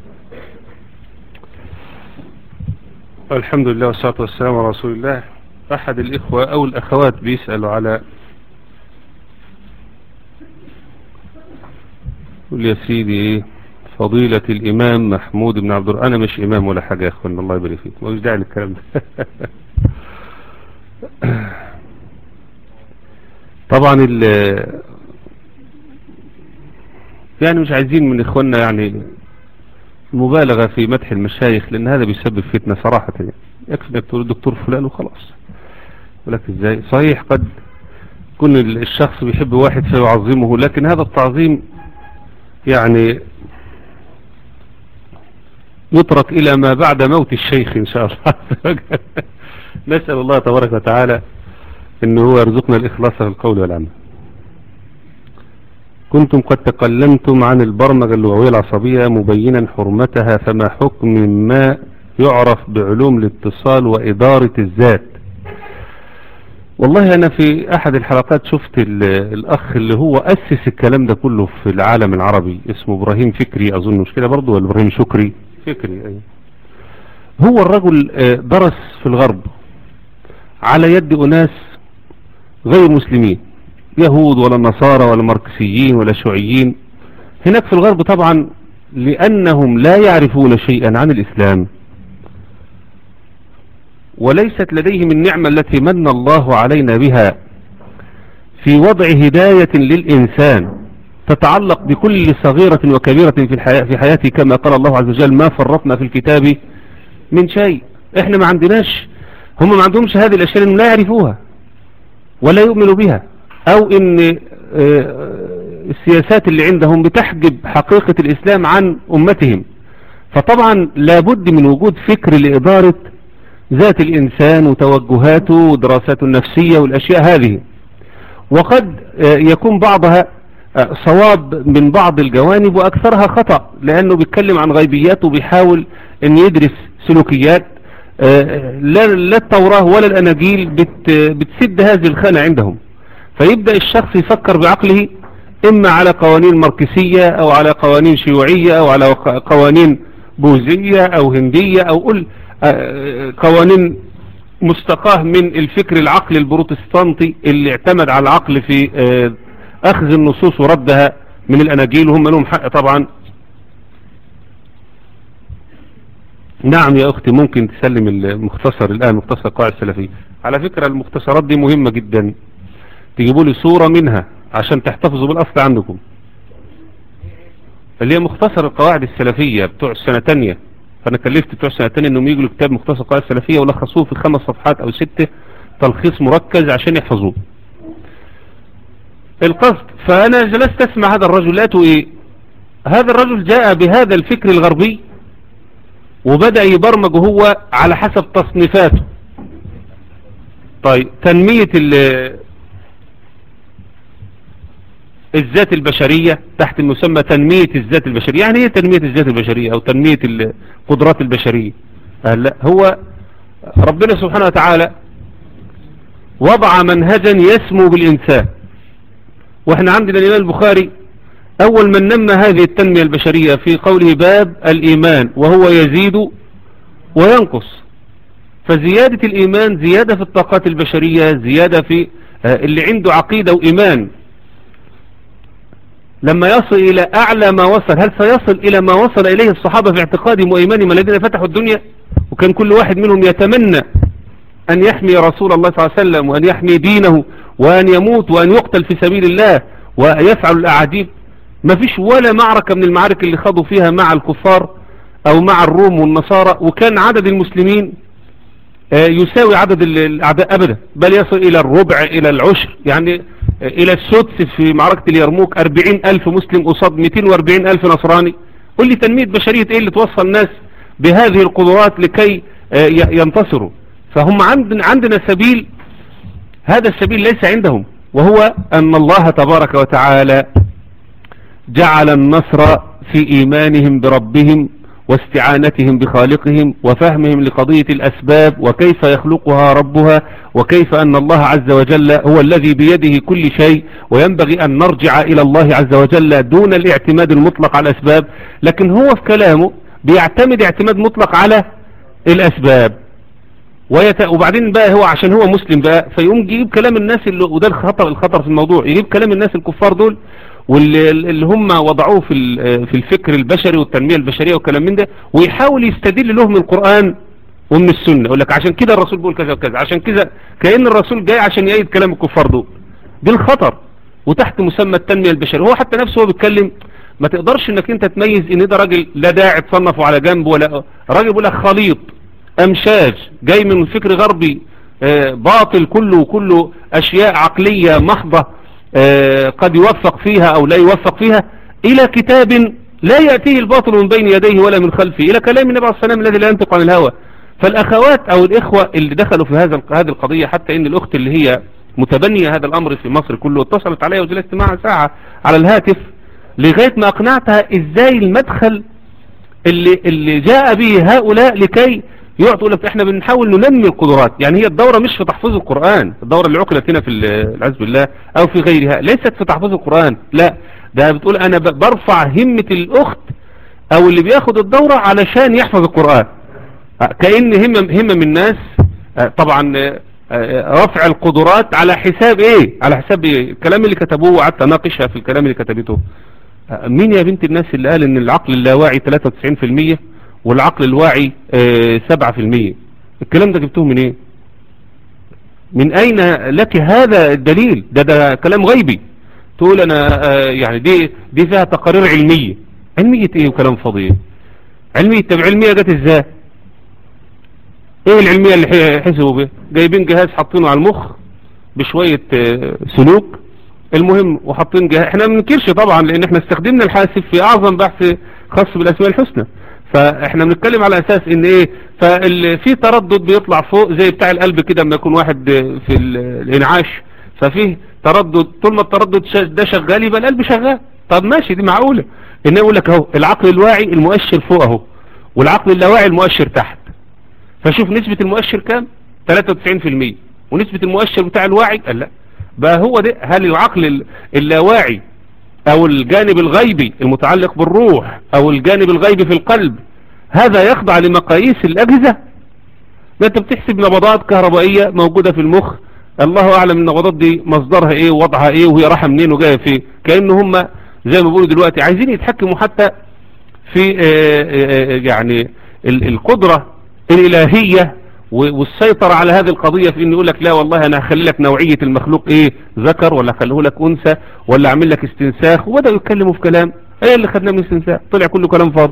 الحمد لله والصلاة والسلام على رسول الله أحد الإخوة أو الأخوات بيسألوا على قل يا سيدي إيه فضيلة الإمام محمود بن عبد الرحمن أنا مش إمام ولا حاجة يا أخوان الله يبارك فيك مش داعي للكلام ده طبعا ال يعني مش عايزين من إخواننا يعني مبالغة في مدح المشايخ لأن هذا بيسبب فتنة صراحة يعني يكفي انك تقول الدكتور فلان وخلاص ولك ازاي صحيح قد يكون الشخص بيحب واحد فيعظمه لكن هذا التعظيم يعني يترك إلى ما بعد موت الشيخ إن شاء الله نسأل الله تبارك وتعالى أنه هو يرزقنا الإخلاص في القول والعمل كنتم قد تكلمتم عن البرمجة اللغوية العصبية مبينا حرمتها فما حكم ما يعرف بعلوم الاتصال وإدارة الذات والله أنا في أحد الحلقات شفت الأخ اللي هو أسس الكلام ده كله في العالم العربي اسمه إبراهيم فكري أظن مش كده برضه ولا إبراهيم شكري فكري أي. هو الرجل درس في الغرب على يد أناس غير مسلمين يهود ولا نصارى ولا ماركسيين ولا شيوعيين هناك في الغرب طبعا لأنهم لا يعرفون شيئا عن الإسلام وليست لديهم النعمة التي من الله علينا بها في وضع هداية للإنسان تتعلق بكل صغيرة وكبيرة في, الحياة في حياته كما قال الله عز وجل ما فرطنا في الكتاب من شيء احنا ما عندناش هم ما عندهمش هذه الأشياء لأنهم لا يعرفوها ولا يؤمنوا بها او ان السياسات اللي عندهم بتحجب حقيقة الاسلام عن امتهم فطبعا لابد من وجود فكر لادارة ذات الانسان وتوجهاته ودراساته النفسية والاشياء هذه وقد يكون بعضها صواب من بعض الجوانب واكثرها خطأ لانه بيتكلم عن غيبيات وبيحاول ان يدرس سلوكيات لا التوراة ولا الاناجيل بتسد هذه الخانة عندهم فيبدأ الشخص يفكر بعقله إما على قوانين ماركسية أو على قوانين شيوعية أو على قوانين بوذية أو هندية أو قل قوانين مستقاه من الفكر العقل البروتستانتي اللي اعتمد على العقل في أخذ النصوص وردها من الأناجيل وهم لهم حق طبعا نعم يا أختي ممكن تسلم المختصر الآن مختصر قواعد السلفية على فكرة المختصرات دي مهمة جدا تجيبوا لي صورة منها عشان تحتفظوا بالأصل عندكم اللي هي مختصر القواعد السلفية بتوع السنة تانية فأنا كلفت بتوع السنة تانية انهم يجوا كتاب مختصر القواعد السلفية ولخصوه في خمس صفحات أو ستة تلخيص مركز عشان يحفظوه القصد فأنا جلست أسمع هذا الرجل لقيته إيه هذا الرجل جاء بهذا الفكر الغربي وبدأ يبرمج هو على حسب تصنيفاته طيب تنمية الذات البشرية تحت المسمى تنمية الذات البشرية يعني ايه تنمية الذات البشرية او تنمية القدرات البشرية لا هو ربنا سبحانه وتعالى وضع منهجا يسمو بالإنسان واحنا عندنا الإمام البخاري أول من نمى هذه التنمية البشرية في قوله باب الإيمان وهو يزيد وينقص فزيادة الإيمان زيادة في الطاقات البشرية زيادة في اللي عنده عقيدة وإيمان لما يصل إلى أعلى ما وصل هل سيصل إلى ما وصل إليه الصحابة في اعتقادهم وإيمانهم الذين فتحوا الدنيا وكان كل واحد منهم يتمنى أن يحمي رسول الله صلى الله عليه وسلم وأن يحمي دينه وأن يموت وأن يقتل في سبيل الله ويفعل الأعاجيب ما فيش ولا معركة من المعارك اللي خاضوا فيها مع الكفار أو مع الروم والنصارى وكان عدد المسلمين يساوي عدد الأعداء أبدا بل يصل إلى الربع إلى العشر يعني إلى السدس في معركة اليرموك 40 ألف مسلم قصاد 240 ألف نصراني قل لي تنمية بشرية إيه اللي توصل الناس بهذه القدرات لكي ينتصروا فهم عندنا, عندنا سبيل هذا السبيل ليس عندهم وهو أن الله تبارك وتعالى جعل النصر في إيمانهم بربهم واستعانتهم بخالقهم وفهمهم لقضية الأسباب وكيف يخلقها ربها وكيف أن الله عز وجل هو الذي بيده كل شيء وينبغي أن نرجع إلى الله عز وجل دون الاعتماد المطلق على الأسباب لكن هو في كلامه بيعتمد اعتماد مطلق على الاسباب ويت... وبعدين بقى هو عشان هو مسلم بقى فيقوم يجيب كلام الناس اللي وده الخطر الخطر في الموضوع يجيب كلام الناس الكفار دول واللي اللي هم وضعوه في ال- في الفكر البشري والتنمية البشرية والكلام من ده ويحاول يستدل له من القرآن ومن السنة يقول لك عشان كده الرسول بيقول كذا وكذا عشان كذا كأن الرسول جاي عشان يأيد كلام الكفار دول دي الخطر وتحت مسمى التنمية البشرية هو حتى نفسه هو بيتكلم ما تقدرش انك انت تميز ان ده راجل لا داعي تصنفه على جنب ولا راجل بيقول لك خليط امشاج جاي من فكر غربي آه، باطل كله كله اشياء عقلية محضة آه، قد يوفق فيها او لا يوفق فيها الى كتاب لا يأتيه الباطل من بين يديه ولا من خلفه الى كلام النبي عليه الصلاة والسلام الذي لا ينطق عن الهوى فالاخوات او الاخوة اللي دخلوا في هذا هذه القضية حتى ان الاخت اللي هي متبنية هذا الامر في مصر كله اتصلت عليا وجلست معها ساعة على الهاتف لغاية ما اقنعتها ازاي المدخل اللي, اللي جاء به هؤلاء لكي يعطوا لك احنا بنحاول ننمي القدرات يعني هي الدورة مش في تحفيظ القرآن الدورة اللي عقلت هنا في ال- العز بالله او في غيرها ليست في تحفيظ القرآن لا ده بتقول انا ب- برفع همة الاخت او اللي بياخد الدورة علشان يحفظ القرآن آه، كأن همة همة من الناس آه، طبعا آه، آه، رفع القدرات على حساب ايه على حساب إيه؟ الكلام اللي كتبوه وقعدت اناقشها في الكلام اللي كتبته آه، مين يا بنت الناس اللي قال ان العقل اللاواعي 93% والعقل الواعي آه، 7% الكلام ده جبتوه من ايه من اين لك هذا الدليل ده ده كلام غيبي تقول انا آه، يعني دي دي فيها تقارير علمية علمية ايه وكلام فاضي علمية طب علمية جت ازاي ايه العلمية اللي ح- حسبوا بيه جايبين جهاز حاطينه على المخ بشوية آه، سلوك المهم وحاطين جهاز احنا ما بننكرش طبعا لان احنا استخدمنا الحاسب في اعظم بحث خاص بالاسماء الحسنى فاحنا بنتكلم على اساس ان ايه ففي تردد بيطلع فوق زي بتاع القلب كده لما يكون واحد آه، في ال- الانعاش ففيه تردد طول ما التردد شا- ده شغال يبقى القلب شغال طب ماشي دي معقولة ان يقول لك اهو العقل الواعي المؤشر فوق اهو والعقل اللاواعي المؤشر تحت فشوف نسبة المؤشر كام 93% ونسبة المؤشر بتاع الواعي قال لا بقى هو ده هل العقل ال- اللاواعي او الجانب الغيبي المتعلق بالروح او الجانب الغيبي في القلب هذا يخضع لمقاييس الاجهزة ده انت بتحسب نبضات كهربائية موجودة في المخ الله اعلم النبضات دي مصدرها ايه ووضعها ايه وهي رايحه منين وجايه فين كأن هم زي ما بيقولوا دلوقتي عايزين يتحكموا حتى في آه، آه، آه، يعني ال- القدرة الإلهية و- والسيطرة على هذه القضية في انه يقول لك لا والله انا هخلي لك نوعية المخلوق ايه ذكر ولا هخليه لك انثى ولا اعمل لك استنساخ وبدأوا يتكلموا في كلام ايه اللي خدناه من الاستنساخ طلع كله كلام فاضي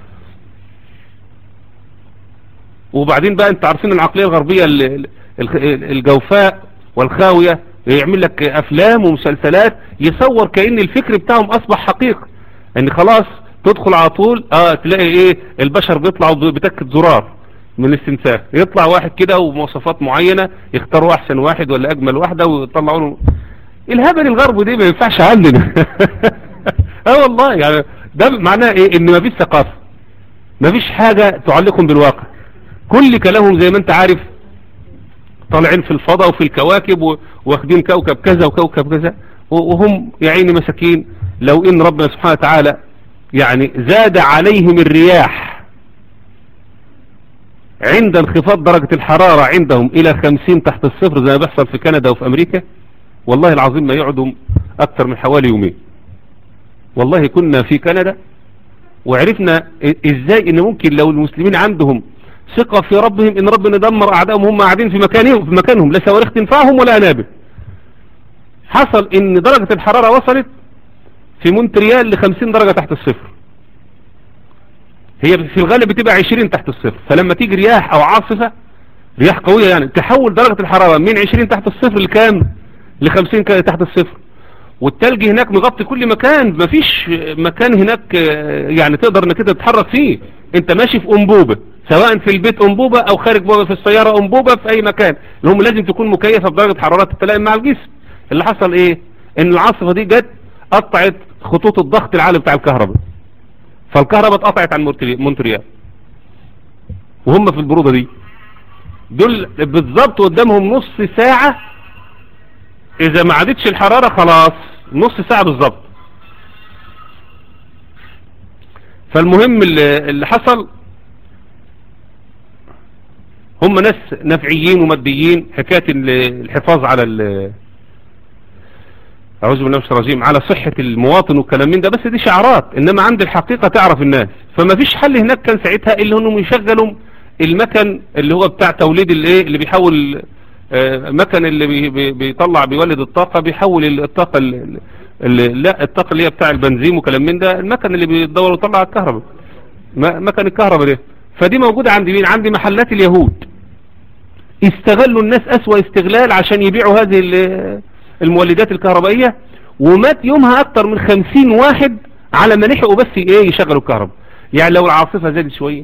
وبعدين بقى انت عارفين العقلية الغربية ال- ال- ال- الجوفاء والخاوية يعمل لك افلام ومسلسلات يصور كأن الفكر بتاعهم اصبح حقيقة ان خلاص تدخل على طول اه تلاقي ايه البشر بيطلعوا ب- بتكة زرار من الاستنساخ يطلع واحد كده ومواصفات معينة يختاروا احسن واحد ولا اجمل واحدة ويطلعوا له الهبل الغرب دي ما ينفعش عندنا اه والله يعني ده معناه ايه ان مفيش ثقافة مفيش حاجة تعلقهم بالواقع كل كلامهم زي ما انت عارف طالعين في الفضاء وفي الكواكب و- واخدين كوكب كذا وكوكب كذا و- وهم يا عيني مساكين لو ان ربنا سبحانه وتعالى يعني زاد عليهم الرياح عند انخفاض درجة الحرارة عندهم الى خمسين تحت الصفر زي ما بيحصل في كندا وفي امريكا والله العظيم ما يقعدوا اكثر من حوالي يومين والله كنا في كندا وعرفنا ازاي ان ممكن لو المسلمين عندهم ثقة في ربهم ان ربنا دمر اعدائهم هم قاعدين في مكانهم في مكانهم لا صواريخ تنفعهم ولا انابل حصل ان درجة الحرارة وصلت في مونتريال ل 50 درجة تحت الصفر هي في الغالب بتبقى 20 تحت الصفر فلما تيجي رياح او عاصفة رياح قوية يعني تحول درجة الحرارة من 20 تحت الصفر لكام ل 50 تحت الصفر والتلج هناك مغطي كل مكان مفيش مكان هناك آه، يعني تقدر انك انت تتحرك فيه انت ماشي في انبوبة سواء في البيت انبوبة او خارج بوبة في السيارة انبوبة في اي مكان المهم لازم تكون مكيفة بدرجة حرارة تتلائم مع الجسم اللي حصل ايه ان العاصفة دي جت قطعت خطوط الضغط العالي بتاع الكهرباء فالكهرباء اتقطعت عن مونتري- مونتريال وهم في البرودة دي دول بالظبط قدامهم نص ساعة اذا ما عادتش الحرارة خلاص نص ساعة بالظبط فالمهم اللي اللي حصل هم ناس نفعيين وماديين حكاية ال- الحفاظ على ال- أعوذ بالله من الشيطان الرجيم على صحة المواطن والكلام من ده بس دي شعارات إنما عند الحقيقة تعرف الناس فما فيش حل هناك كان ساعتها إلا إنهم يشغلوا المكن اللي هو بتاع توليد الايه اللي بيحول آه، مكن اللي بي بي بيطلع بيولد الطاقة بيحول الطاقة اللي اللي لا الطاقة اللي هي بتاع البنزين وكلام من ده المكن اللي بيدور ويطلع الكهرباء م- مكن الكهرباء ده فدي موجودة عند مين عند محلات اليهود استغلوا الناس أسوأ استغلال عشان يبيعوا هذه ال- المولدات الكهربائية ومات يومها أكتر من خمسين واحد على ما لحقوا بس ايه يشغلوا الكهرباء يعني لو العاصفة زادت شوية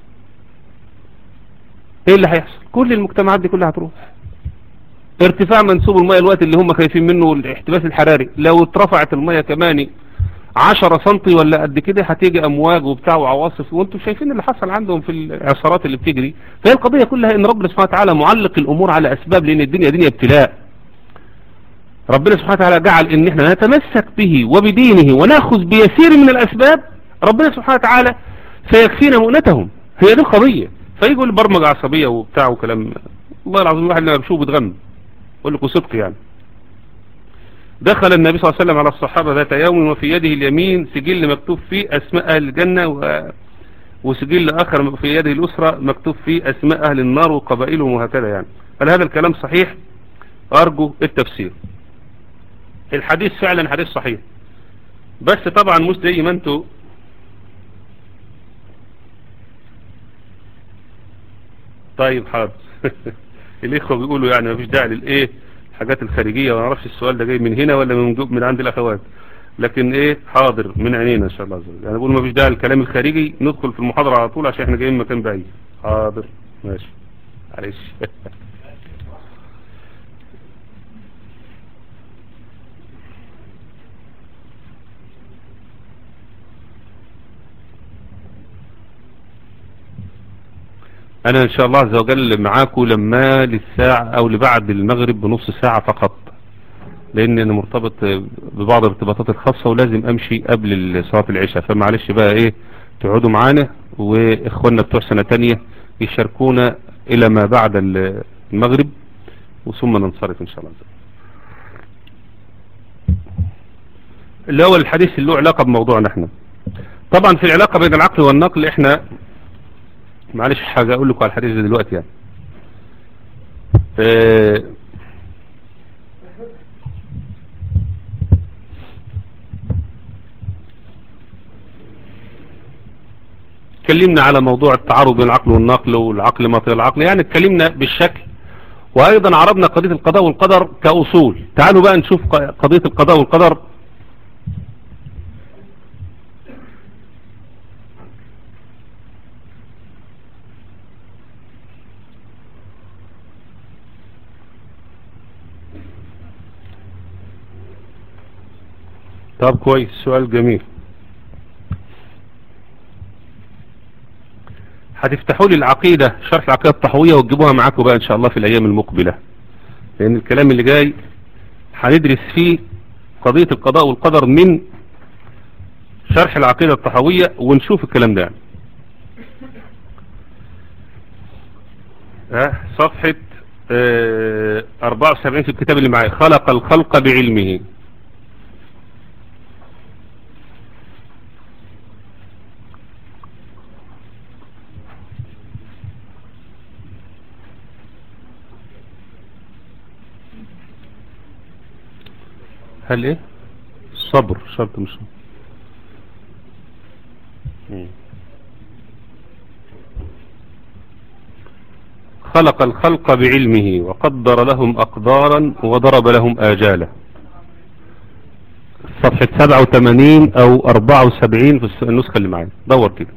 ايه اللي هيحصل كل المجتمعات دي كلها هتروح ارتفاع منسوب المياه الوقت اللي هم خايفين منه الاحتباس الحراري لو اترفعت المياه كمان 10 سنتي ولا قد كده هتيجي امواج وبتاع وعواصف وانتم شايفين اللي حصل عندهم في العصارات اللي بتجري فهي القضية كلها ان ربنا سبحانه وتعالى معلق الامور على اسباب لان الدنيا دنيا ابتلاء ربنا سبحانه وتعالى جعل ان احنا نتمسك به وبدينه وناخذ بيسير من الاسباب ربنا سبحانه وتعالى سيكفينا مؤنتهم هي دي القضية فيجوا البرمجة عصبية وبتاع وكلام والله العظيم الواحد لما بشوفه بيتغم اقول لكم صدق يعني دخل النبي صلى الله عليه وسلم على الصحابة ذات يوم وفي يده اليمين سجل مكتوب فيه أسماء أهل الجنة و... وسجل آخر في يده الأسرة مكتوب فيه أسماء أهل النار وقبائلهم وهكذا يعني هل هذا الكلام صحيح أرجو التفسير الحديث فعلا حديث صحيح بس طبعا مش زي ما انتوا طيب حاضر الاخوه بيقولوا يعني مفيش داعي للايه الحاجات الخارجيه ما اعرفش السؤال ده جاي من هنا ولا من جو- من عند الاخوات لكن ايه حاضر من عينينا ان شاء الله عز وجل يعني بقول مفيش داعي للكلام الخارجي ندخل في المحاضره على طول عشان احنا جايين من مكان بعيد حاضر ماشي معلش انا ان شاء الله عز وجل معاكم لما للساعة او لبعد المغرب بنص ساعة فقط لان انا مرتبط ببعض الارتباطات الخاصة ولازم امشي قبل صلاة العشاء فمعلش بقى ايه تقعدوا معانا واخواننا بتوع سنة تانية يشاركونا الى ما بعد المغرب وثم ننصرف ان شاء الله عز وجل اللي هو الحديث اللي له علاقة بموضوعنا احنا طبعا في العلاقة بين العقل والنقل احنا معلش حاجة اقول لكم على الحديث ده دلوقتي يعني اه اتكلمنا على موضوع التعارض بين العقل والنقل والعقل ما طير العقل يعني اتكلمنا بالشكل وايضا عرضنا قضية القضاء والقدر كأصول تعالوا بقى نشوف ق- قضية القضاء والقدر طب كويس سؤال جميل هتفتحوا لي العقيدة شرح العقيدة الطحوية وتجيبوها معاكم بقى ان شاء الله في الايام المقبلة لان الكلام اللي جاي هندرس فيه قضية القضاء والقدر من شرح العقيدة الطحوية ونشوف الكلام ده يعني. اه صفحة اه 74 في الكتاب اللي معايا خلق الخلق بعلمه هل ايه صبر شرط مش مم. خلق الخلق بعلمه وقدر لهم أقدارا وضرب لهم آجالا صفحة 87 أو 74 في الس- النسخة اللي معايا دور كده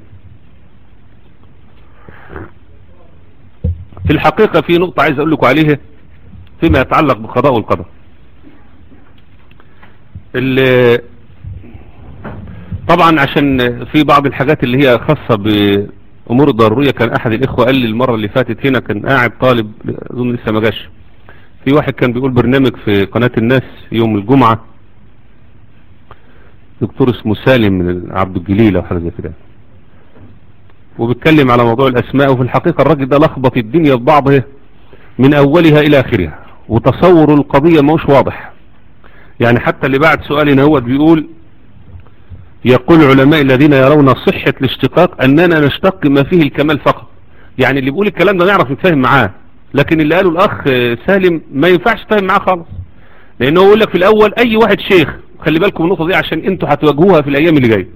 في الحقيقة في نقطة عايز أقول لكم عليها فيما يتعلق بالقضاء والقدر ال- طبعا عشان في بعض الحاجات اللي هي خاصة بأمور الضرورية كان أحد الإخوة قال لي المرة اللي فاتت هنا كان قاعد طالب أظن لسه ما جاش في واحد كان بيقول برنامج في قناة الناس يوم الجمعة دكتور اسمه سالم من عبد الجليل أو حاجة زي كده وبيتكلم على موضوع الاسماء وفي الحقيقة الراجل ده لخبط الدنيا ببعضها من اولها الى اخرها وتصور القضية مش واضح يعني حتى اللي بعد سؤالنا هو بيقول يقول العلماء الذين يرون صحة الاشتقاق اننا نشتق ما فيه الكمال فقط يعني اللي بيقول الكلام ده نعرف نتفاهم معاه لكن اللي قاله الاخ سالم ما ينفعش تفهم معاه خالص لانه يقول لك في الاول اي واحد شيخ خلي بالكم النقطة دي عشان انتوا هتواجهوها في الايام اللي جايه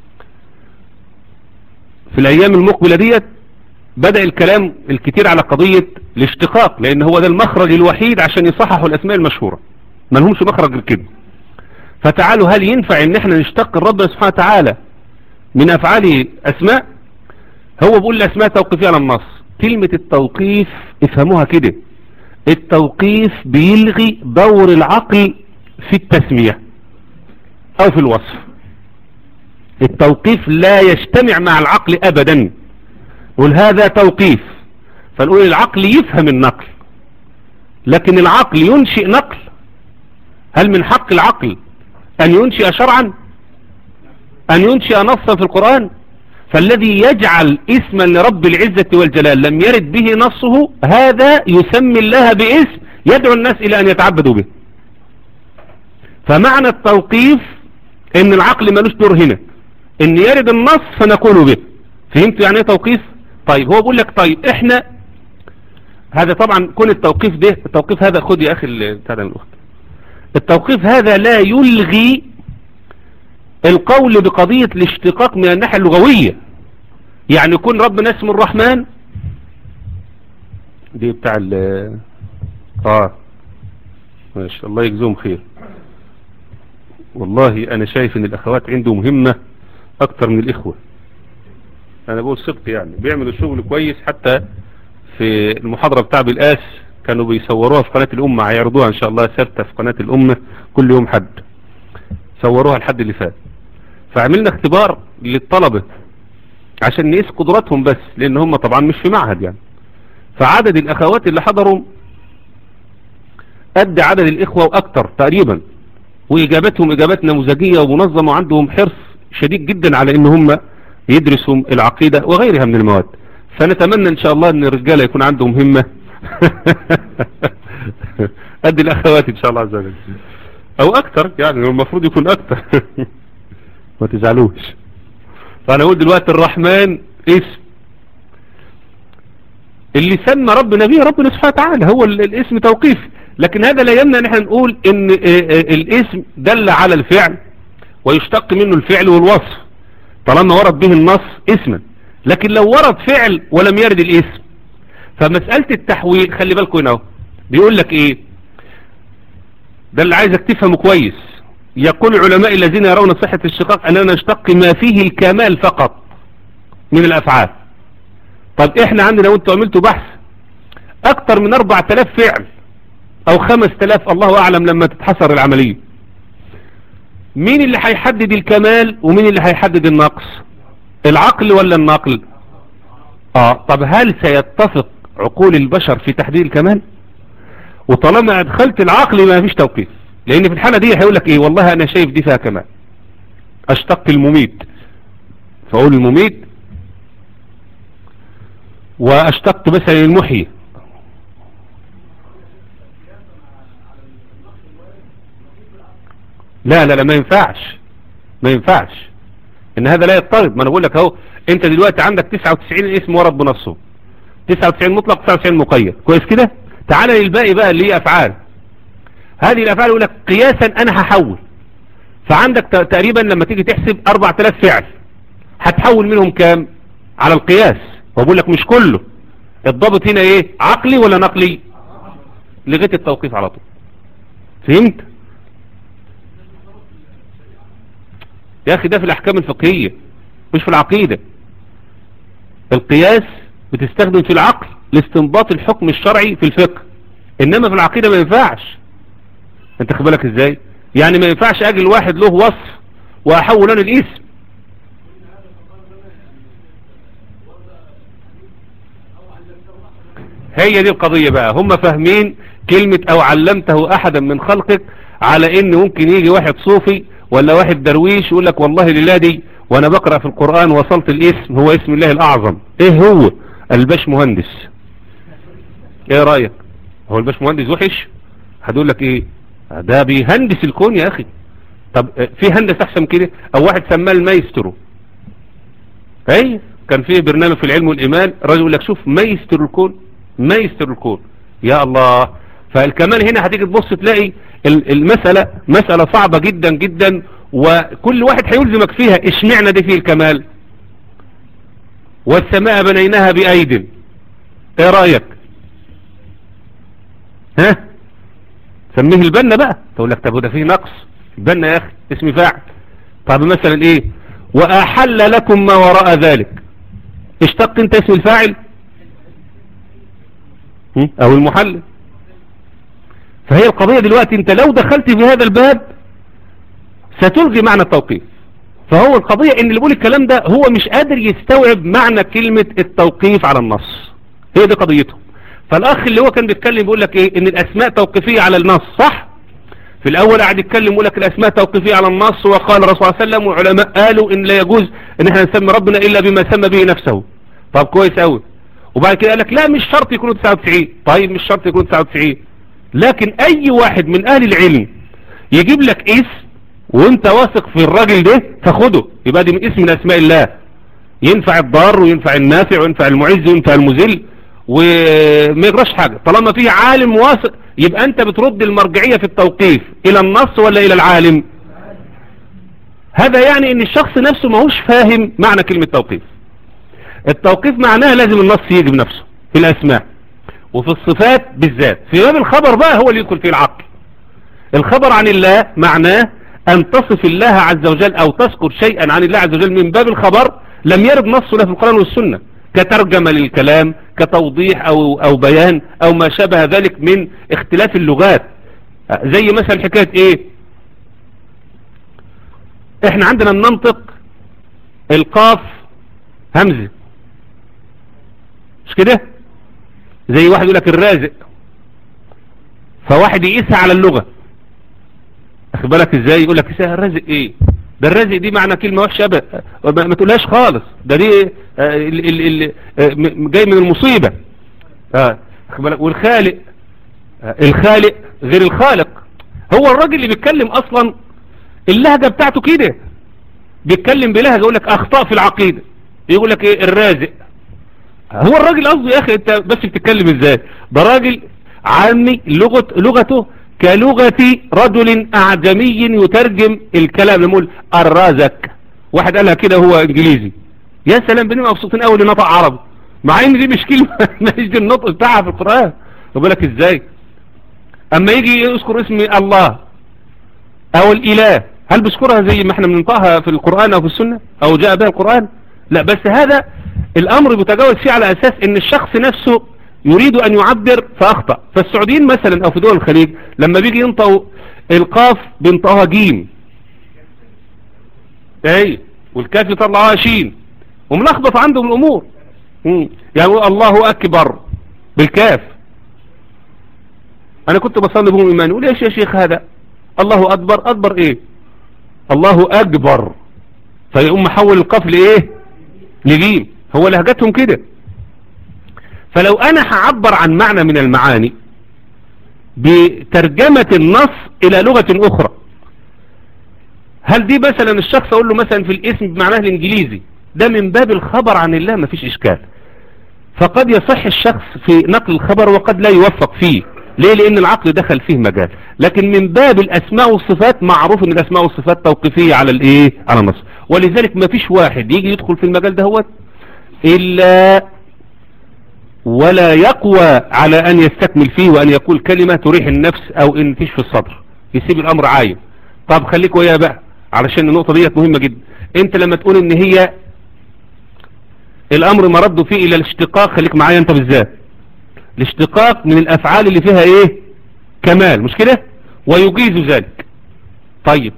في الايام المقبلة ديت بدأ الكلام الكتير على قضية الاشتقاق لان هو ده المخرج الوحيد عشان يصححوا الاسماء المشهورة ما لهمش مخرج غير كده فتعالوا هل ينفع ان احنا نشتق الرب سبحانه وتعالى من افعاله اسماء هو بيقول الاسماء توقيفية على النص كلمة التوقيف افهموها كده التوقيف بيلغي دور العقل في التسمية او في الوصف التوقيف لا يجتمع مع العقل ابدا نقول هذا توقيف فنقول العقل يفهم النقل لكن العقل ينشئ نقل هل من حق العقل ان ينشئ شرعا ان ينشئ نصا في القرآن فالذي يجعل اسما لرب العزة والجلال لم يرد به نصه هذا يسمي الله باسم يدعو الناس الى ان يتعبدوا به فمعنى التوقيف ان العقل ملوش دور هنا ان يرد النص فنقول به فهمت يعني ايه توقيف طيب هو بيقول لك طيب احنا هذا طبعا كون التوقيف ده التوقيف هذا خد يا اخي بتاع ده من الاخت التوقيف هذا لا يلغي القول بقضية الاشتقاق من الناحية اللغوية يعني يكون ربنا اسم الرحمن دي بتاع ال اه ماشي الله يجزوهم خير والله انا شايف ان الاخوات عندهم مهمة اكتر من الاخوة انا بقول صدق يعني بيعملوا شغل كويس حتى في المحاضرة بتاع بالقاس كانوا بيصوروها في قناة الامة هيعرضوها ان شاء الله ثابتة في قناة الامة كل يوم حد صوروها الحد اللي فات فعملنا اختبار للطلبة عشان نقيس قدراتهم بس لان هم طبعا مش في معهد يعني فعدد الاخوات اللي حضروا قد عدد الاخوة واكتر تقريبا واجابتهم اجابات نموذجية ومنظمة وعندهم حرص شديد جدا على ان هم يدرسوا العقيدة وغيرها من المواد فنتمنى ان شاء الله ان الرجالة يكون عندهم همة قد الاخوات ان شاء الله عز وجل او اكتر يعني المفروض يكون اكتر ما تزعلوش فانا اقول دلوقتي الرحمن اسم اللي سمى ربنا به ربنا سبحانه وتعالى هو الاسم توقيف لكن هذا لا يمنع ان احنا نقول ان الاسم دل على الفعل ويشتق منه الفعل والوصف طالما ورد به النص اسما لكن لو ورد فعل ولم يرد الاسم فمسألة التحويل خلي بالكم هنا بيقول لك ايه ده اللي عايزك تفهمه كويس يقول العلماء الذين يرون صحة الشقاق أننا نشتق ما فيه الكمال فقط من الأفعال طب احنا عندنا وانتوا عملتوا بحث اكتر من 4000 فعل او 5000 الله اعلم لما تتحصر العملية مين اللي هيحدد الكمال ومين اللي هيحدد النقص العقل ولا النقل اه طب هل سيتفق عقول البشر في تحديد الكمال وطالما ادخلت العقل ما فيش توقيف لان في الحالة دي هيقول لك ايه والله انا شايف دي فيها كمال اشتق المميت فاقول المميت واشتق مثلا المحيي لا لا لا ما ينفعش ما ينفعش ان هذا لا يضطرد ما انا بقول لك اهو انت دلوقتي عندك 99 اسم ورد بنصه 99 مطلق 99 مقيد كويس كده تعال للباقي بقى اللي هي افعال هذه الافعال يقول لك قياسا انا هحول فعندك تقريبا لما تيجي تحسب 4000 فعل هتحول منهم كام على القياس وبقول لك مش كله الضابط هنا ايه عقلي ولا نقلي لغايه التوقيف على طول فهمت يا اخي ده في الاحكام الفقهية مش في العقيدة القياس بتستخدم في العقل لاستنباط الحكم الشرعي في الفقه انما في العقيدة ما ينفعش انت خبالك ازاي يعني ما ينفعش اجي الواحد له وصف واحول انا الاسم هي دي القضية بقى هم فاهمين كلمة او علمته احدا من خلقك على ان ممكن يجي واحد صوفي ولا واحد درويش يقول لك والله لله دي وانا بقرأ في القرآن وصلت الاسم هو اسم الله الاعظم ايه هو الباش مهندس ايه رأيك هو الباش مهندس وحش هتقول لك ايه ده بيهندس الكون يا اخي طب في هندس احسن كده او واحد سماه المايسترو اي كان في برنامج في العلم والايمان رجل يقول لك شوف مايسترو الكون مايسترو الكون يا الله فالكمال هنا هتيجي تبص تلاقي المسألة مسألة صعبة جدا جدا وكل واحد هيلزمك فيها اشمعنا دي فيه الكمال والسماء بنيناها بأيد ايه رأيك ها سميه البنا بقى تقول لك طب ده فيه نقص البنا يا اخي اسم فاعل طب مثلا ايه واحل لكم ما وراء ذلك اشتق انت اسم الفاعل او المحلل فهي القضية دلوقتي انت لو دخلت في هذا الباب ستلغي معنى التوقيف فهو القضية ان اللي بيقول الكلام ده هو مش قادر يستوعب معنى كلمة التوقيف على النص هي دي قضيته فالاخ اللي هو كان بيتكلم بيقول لك ايه ان الاسماء توقيفية على النص صح في الاول قاعد يتكلم يقول لك الاسماء توقيفية على النص وقال الرسول صلى الله عليه وسلم وعلماء قالوا ان لا يجوز ان احنا نسمي ربنا الا بما سمى به نفسه طب كويس قوي وبعد كده قال لك لا مش شرط يكونوا 99 طيب مش شرط يكونوا 99 لكن اي واحد من اهل العلم يجيب لك اسم وانت واثق في الراجل ده فخده يبقى دي من اسم من اسماء الله ينفع الضار وينفع النافع وينفع المعز وينفع المذل وما يجراش حاجة طالما فيه عالم واثق يبقى انت بترد المرجعية في التوقيف الى النص ولا الى العالم هذا يعني ان الشخص نفسه ماهوش فاهم معنى كلمة توقيف التوقيف معناها لازم النص يجي بنفسه في الاسماء وفي الصفات بالذات في باب الخبر بقى هو اللي يدخل فيه العقل الخبر عن الله معناه أن تصف الله عز وجل أو تذكر شيئا عن الله عز وجل من باب الخبر لم يرد نصه لا في القرآن والسنة كترجمة للكلام كتوضيح أو, أو بيان أو ما شابه ذلك من اختلاف اللغات زي مثلا حكاية ايه احنا عندنا الننطق القاف همزة مش كده زي واحد يقول لك الرازق فواحد يقيسها على اللغة اخد بالك ازاي يقول لك الرازق ايه ده الرازق دي معنى كلمة وحشة ما تقولهاش خالص ده دي ال ال ال جاي من المصيبة اه بالك والخالق الخالق غير الخالق هو الراجل اللي بيتكلم اصلا اللهجة بتاعته كده بيتكلم بلهجة يقول لك اخطاء في العقيدة يقول لك ايه الرازق هو الراجل قصده يا اخي انت بس بتتكلم ازاي ده راجل عامي لغة لغته كلغة رجل اعجمي يترجم الكلام يقول الرازك واحد قالها كده هو انجليزي يا سلام بنبقى مبسوطين قوي لنطق عربي مع ان دي مش كلمة مش دي النطق بتاعها في القرآن يقول لك ازاي اما يجي يذكر اسم الله او الاله هل بيذكرها زي ما احنا بننطقها في القرآن او في السنة او جاء بها القرآن لا بس هذا الامر بيتجاوز فيه على اساس ان الشخص نفسه يريد ان يعبر فاخطأ فالسعوديين مثلا او في دول الخليج لما بيجي ينطقوا القاف بينطقوها جيم اي والكاف يطلعوها شين وملخبط عندهم الامور يعني الله اكبر بالكاف انا كنت بصلي بهم ايمان يقول ايش يا شيخ هذا الله اكبر اكبر ايه الله اكبر فيقوم محول القاف لايه لجيم هو لهجتهم كده فلو انا هعبر عن معنى من المعاني بترجمة النص الى لغة اخرى هل دي مثلا الشخص اقول له مثلا في الاسم بمعناه الانجليزي ده من باب الخبر عن الله مفيش اشكال فقد يصح الشخص في نقل الخبر وقد لا يوفق فيه ليه لان العقل دخل فيه مجال لكن من باب الاسماء والصفات معروف ان الاسماء والصفات توقيفية على الايه على النص ولذلك مفيش واحد يجي يدخل في المجال ده هو إلا ولا يقوى على أن يستكمل فيه وأن يقول كلمة تريح النفس أو إن تشفي الصدر يسيب الأمر عايم طب خليك وياه بقى علشان النقطة ديت مهمة جدا انت لما تقول ان هي الامر مرده فيه الى الاشتقاق خليك معايا انت بالذات الاشتقاق من الافعال اللي فيها ايه كمال مش كده ويجيز ذلك طيب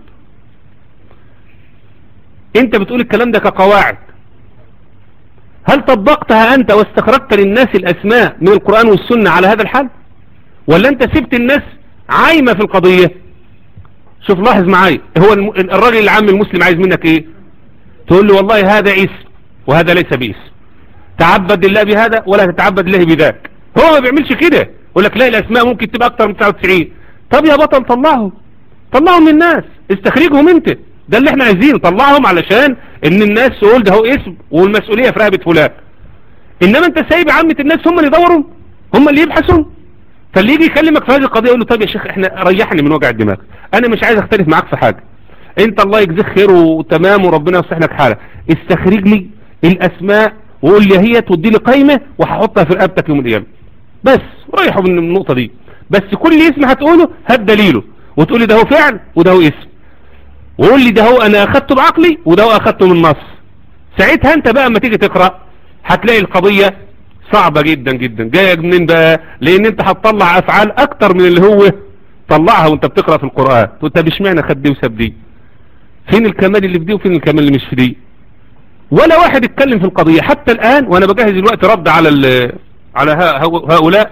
انت بتقول الكلام ده كقواعد هل طبقتها انت واستخرجت للناس الاسماء من القرآن والسنة على هذا الحال ولا انت سبت الناس عايمة في القضية شوف لاحظ معايا هو الراجل العام المسلم عايز منك ايه تقول له والله هذا اسم وهذا ليس باسم تعبد لله بهذا ولا تتعبد لله بذاك هو ما بيعملش كده يقول لك لا الاسماء ممكن تبقى اكتر من 99 طب يا بطل طلعهم طلعهم من الناس استخرجهم انت ده اللي احنا عايزينه طلعهم علشان ان الناس تقول ده هو اسم والمسؤولية في رقبة فلان انما انت سايب عامة الناس هم اللي يدوروا هم اللي يبحثوا فاللي يجي يكلمك في هذه القضية يقول له طب يا شيخ احنا ريحني من وجع الدماغ انا مش عايز اختلف معاك في حاجة انت الله يجزيك خير وتمام وربنا يصلح لك حالك استخرج لي الاسماء وقول لي هي تودي لي قايمه وهحطها في رقبتك يوم القيامه بس ريحوا من النقطه دي بس كل اسم هتقوله هات دليله وتقول لي ده هو فعل وده هو اسم وقول لي ده هو انا اخدته بعقلي وده هو اخدته من النص ساعتها انت بقى اما تيجي تقرا هتلاقي القضيه صعبة جدا جدا جاية منين بقى لان انت هتطلع افعال اكتر من اللي هو طلعها وانت بتقرأ في القرآن انت مش معنى خد دي وساب دي فين الكمال اللي في دي وفين الكمال اللي مش في دي ولا واحد اتكلم في القضية حتى الان وانا بجهز الوقت رد على على هؤلاء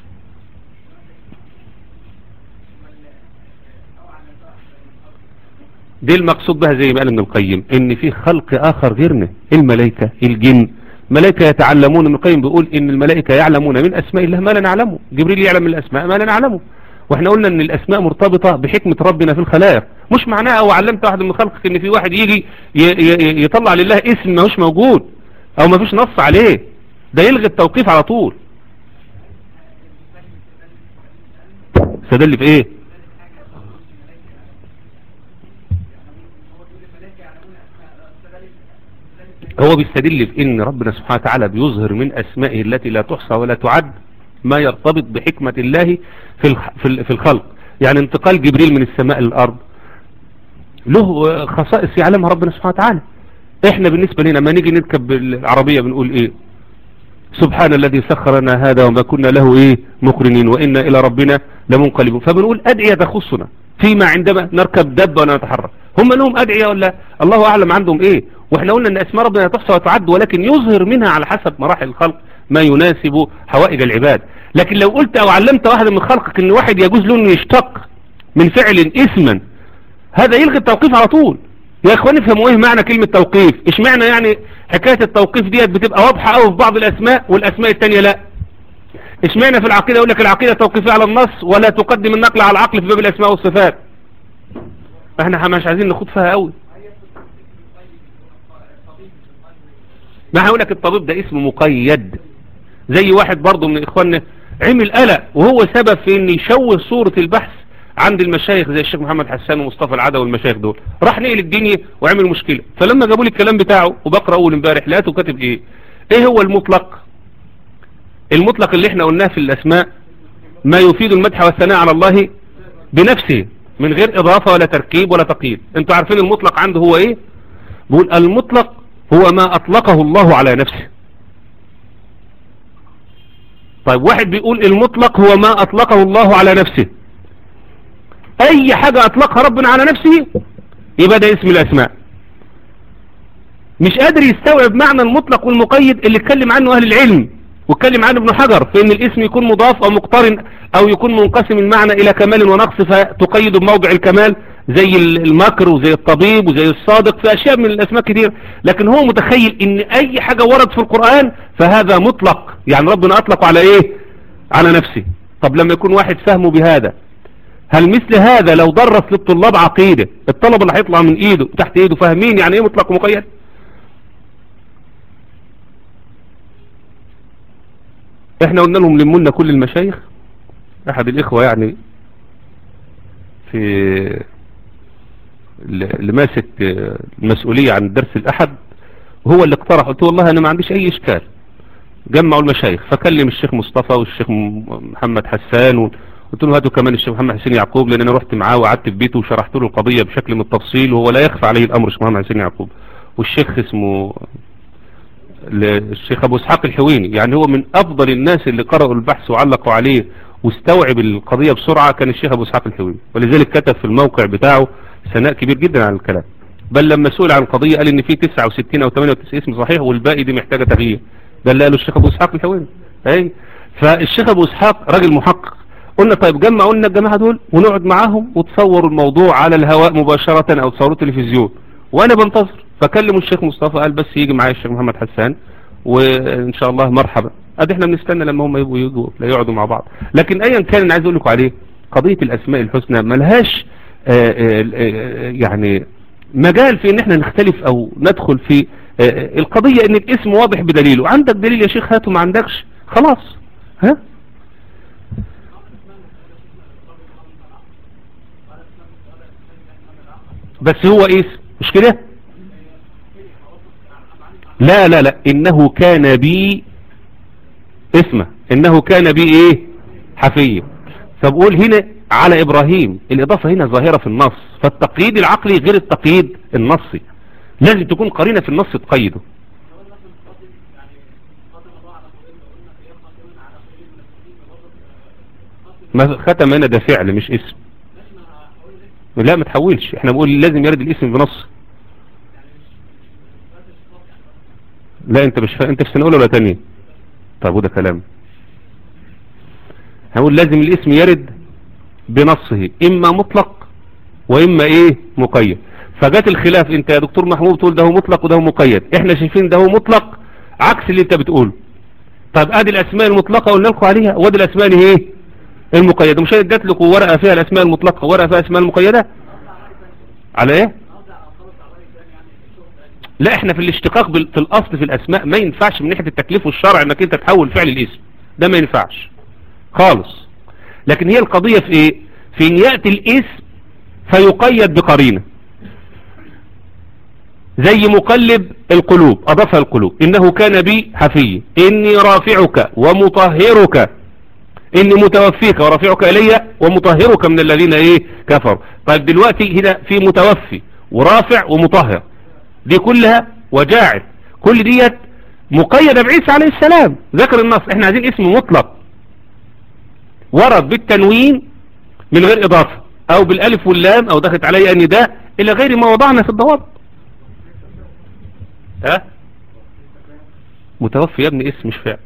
دي المقصود بها زي ما قال ابن القيم ان في خلق اخر غيرنا الملائكة الجن ملائكة يتعلمون ابن القيم بيقول ان الملائكة يعلمون من اسماء الله ما لا نعلمه جبريل يعلم من الاسماء ما لا نعلمه واحنا قلنا ان الاسماء مرتبطة بحكمة ربنا في الخلائق مش معناها او علمت واحد من خلقك ان في واحد يجي يطلع لله اسم ما هوش موجود او ما فيش نص عليه ده يلغي التوقيف على طول استدل في ايه هو بيستدل في ان ربنا سبحانه وتعالى بيظهر من اسمائه التي لا تحصى ولا تعد ما يرتبط بحكمة الله في في الخلق يعني انتقال جبريل من السماء للارض له خصائص يعلمها ربنا سبحانه وتعالى احنا بالنسبة لنا ما نيجي نركب العربية بنقول ايه سبحان الذي سخر لنا هذا وما كنا له ايه مقرنين وإنا الى ربنا لمنقلبون فبنقول ادعية تخصنا فيما عندما نركب دب ونتحرك هم لهم ادعية ولا الله اعلم عندهم ايه واحنا قلنا ان اسماء ربنا تحصى وتعد ولكن يظهر منها على حسب مراحل الخلق ما يناسب حوائج العباد لكن لو قلت او علمت واحد من خلقك ان واحد يجوز له انه يشتق من فعل اسما هذا يلغي التوقيف على طول يا اخواني افهموا ايه معنى كلمة توقيف ايش معنى يعني حكاية التوقيف ديت بتبقى واضحة قوي في بعض الاسماء والاسماء التانية لا ايش معنى في العقيدة يقول لك العقيدة توقيفية على النص ولا تقدم النقل على العقل في باب الاسماء والصفات احنا مش عايزين نخوض فيها قوي ما هقول لك الطبيب ده اسم مقيد زي واحد برضه من اخواننا عمل قلق وهو سبب في ان يشوه صورة البحث عند المشايخ زي الشيخ محمد حسان ومصطفى العدوي والمشايخ دول راح نقل الدنيا وعمل مشكلة فلما جابوا لي الكلام بتاعه وبقرا اول امبارح لقيته كاتب ايه ايه هو المطلق المطلق اللي احنا قلناه في الاسماء ما يفيد المدح والثناء على الله بنفسه من غير اضافة ولا تركيب ولا تقييد انتوا عارفين المطلق عنده هو ايه بيقول المطلق هو ما اطلقه الله على نفسه طيب واحد بيقول المطلق هو ما اطلقه الله على نفسه اي حاجة اطلقها ربنا على نفسه يبقى ده اسم الاسماء مش قادر يستوعب معنى المطلق والمقيد اللي اتكلم عنه اهل العلم واتكلم عنه ابن حجر في ان الاسم يكون مضاف او مقترن او يكون منقسم المعنى الى كمال ونقص فتقيد بموضع الكمال زي المكر وزي الطبيب وزي الصادق في اشياء من الاسماء كتير لكن هو متخيل ان اي حاجة ورد في القرآن فهذا مطلق يعني ربنا اطلق على ايه على نفسه طب لما يكون واحد فهمه بهذا هل مثل هذا لو درس للطلاب عقيدة الطلب اللي هيطلع من ايده تحت ايده فاهمين يعني ايه مطلق ومقيد احنا قلنا لهم لمنا كل المشايخ احد الاخوة يعني في اللي ماسك المسؤولية عن درس الاحد وهو اللي اقترح قلت والله انا ما عنديش اي اشكال جمعوا المشايخ فكلم الشيخ مصطفى والشيخ محمد حسان قلت له هاتوا كمان الشيخ محمد حسين يعقوب لان انا رحت معاه وقعدت في بيته وشرحت له القضية بشكل من التفصيل وهو لا يخفى عليه الامر الشيخ محمد حسين يعقوب والشيخ اسمه الشيخ ابو اسحاق الحويني يعني هو من افضل الناس اللي قرأوا البحث وعلقوا عليه واستوعب القضية بسرعة كان الشيخ ابو اسحاق الحويني ولذلك كتب في الموقع بتاعه ثناء كبير جدا عن الكلام بل لما سئل عن القضية قال ان في 69 او 98 اسم صحيح والباقي دي محتاجة تغيير ده اللي قاله الشيخ ابو اسحاق الحويني اي فالشيخ ابو اسحاق راجل محقق قلنا طيب جمعوا لنا الجماعة دول ونقعد معاهم وتصوروا الموضوع على الهواء مباشرة او تصوروا تلفزيون وانا بنتظر فكلموا الشيخ مصطفى قال بس يجي معايا الشيخ محمد حسان وان شاء الله مرحبا ادي احنا بنستنى لما هم يبقوا يجوا لا يقعدوا مع بعض لكن ايا كان انا عايز اقول لكم عليه قضيه الاسماء الحسنى ملهاش آآ آآ يعني مجال في ان احنا نختلف او ندخل في القضية ان الاسم واضح بدليله عندك دليل يا شيخ هاته ما عندكش خلاص ها بس هو اسم مش كده لا لا لا انه كان بي اسمه انه كان بي ايه حفية فبقول هنا على ابراهيم الاضافة هنا ظاهرة في النص فالتقييد العقلي غير التقييد النصي لازم تكون قرينة في النص تقيده ما ختم هنا ده فعل مش اسم لا ما تحولش احنا بنقول لازم يرد الاسم بنص لا انت مش ف... انت في سنة اولى ولا تانية طيب وده كلام هقول لازم الاسم يرد بنصه اما مطلق واما ايه مقيد فجات الخلاف انت يا دكتور محمود تقول ده هو مطلق وده هو مقيد احنا شايفين ده هو مطلق عكس اللي انت بتقوله طب ادي الاسماء المطلقة قلنا لكم عليها وادي الاسماء اللي ايه المقيدة مش اديت لكم ورقة فيها الاسماء المطلقة ورقة فيها الاسماء المقيدة على ايه لا احنا في الاشتقاق بال... في الاصل في الاسماء ما ينفعش من ناحية التكليف والشرع انك انت تحول فعل الاسم ده ما ينفعش خالص لكن هي القضية في ايه في ان يأتي الاسم فيقيد بقرينه زي مقلب القلوب أضافها القلوب إنه كان بي حفي إني رافعك ومطهرك إني متوفيك ورافعك إلي ومطهرك من الذين إيه كفروا طيب دلوقتي هنا في متوفي ورافع ومطهر دي كلها وجاعل كل ديت مقيدة بعيسى عليه السلام ذكر النص احنا عايزين اسم مطلق ورد بالتنوين من غير إضافة أو بالألف واللام أو دخلت علي أن ده إلى غير ما وضعنا في الضوابط ها متوفي يا ابني اسم مش فعل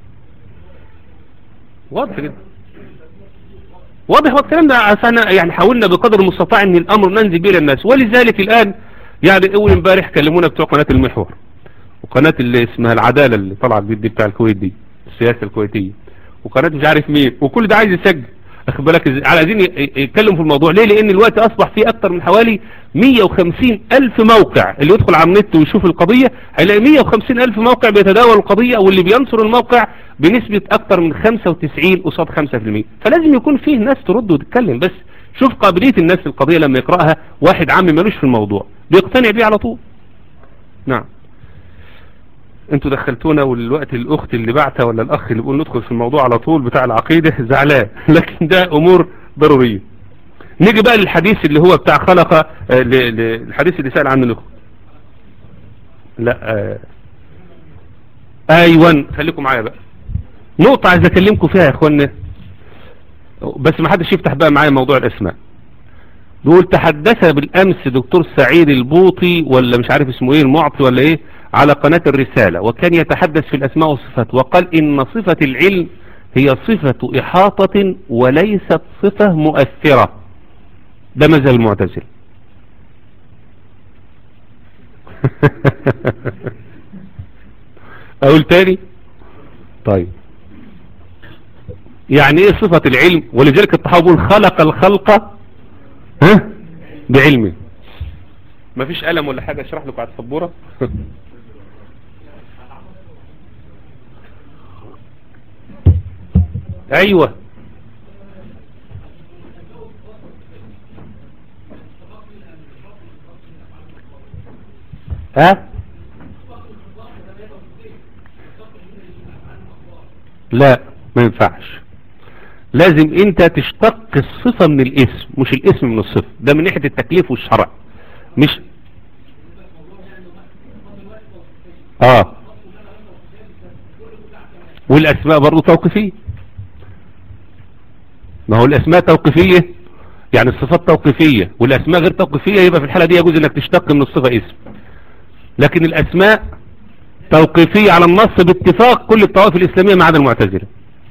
واضح جدا واضح والكلام ده عشان يعني حاولنا بقدر المستطاع ان الامر ننزل به للناس ولذلك الان يعني اول امبارح كلمونا بتوع قناه المحور وقناه اللي اسمها العداله اللي طلعت دي بتاع الكويت دي السياسه الكويتيه وقناه مش عارف مين وكل ده عايز يسجل اخد بالك على عايزين يتكلموا في الموضوع ليه لان الوقت اصبح فيه اكتر من حوالي 150 الف موقع اللي يدخل على النت ويشوف القضية هيلاقي 150 الف موقع بيتداول القضية واللي بينصر الموقع بنسبة اكتر من 95 قصاد 5% فلازم يكون فيه ناس ترد وتتكلم بس شوف قابلية الناس القضية لما يقرأها واحد عام ملوش في الموضوع بيقتنع بيه على طول نعم انتوا دخلتونا والوقت الاخت اللي بعتها ولا الاخ اللي بيقول ندخل في الموضوع على طول بتاع العقيدة زعلان لكن ده امور ضرورية نيجي بقى للحديث اللي هو بتاع خلق الحديث اللي سأل عنه الاخت لا آه. ايوان خليكم معايا بقى نقطة عايز اكلمكم فيها يا اخوانا بس ما حدش يفتح بقى معايا موضوع الاسماء بيقول تحدث بالامس دكتور سعيد البوطي ولا مش عارف اسمه ايه المعطي ولا ايه على قناة الرسالة وكان يتحدث في الأسماء والصفات وقال إن صفة العلم هي صفة إحاطة وليست صفة مؤثرة ده مذهب المعتزل أقول تاني طيب يعني ايه صفة العلم ولذلك التحول خلق الخلق ها بعلمه مفيش قلم ولا حاجة اشرح لكم على السبورة ايوه ها لا ما ينفعش لازم انت تشتق الصفة من الاسم مش الاسم من الصفة ده من ناحية التكليف والشرع مش اه والاسماء برضو توقيفية ما هو الاسماء توقيفية يعني الصفات توقيفية والاسماء غير توقيفية يبقى في الحالة دي يجوز انك تشتق من الصفة اسم لكن الاسماء توقيفية على النص باتفاق كل الطوائف الاسلامية ما عدا المعتزلة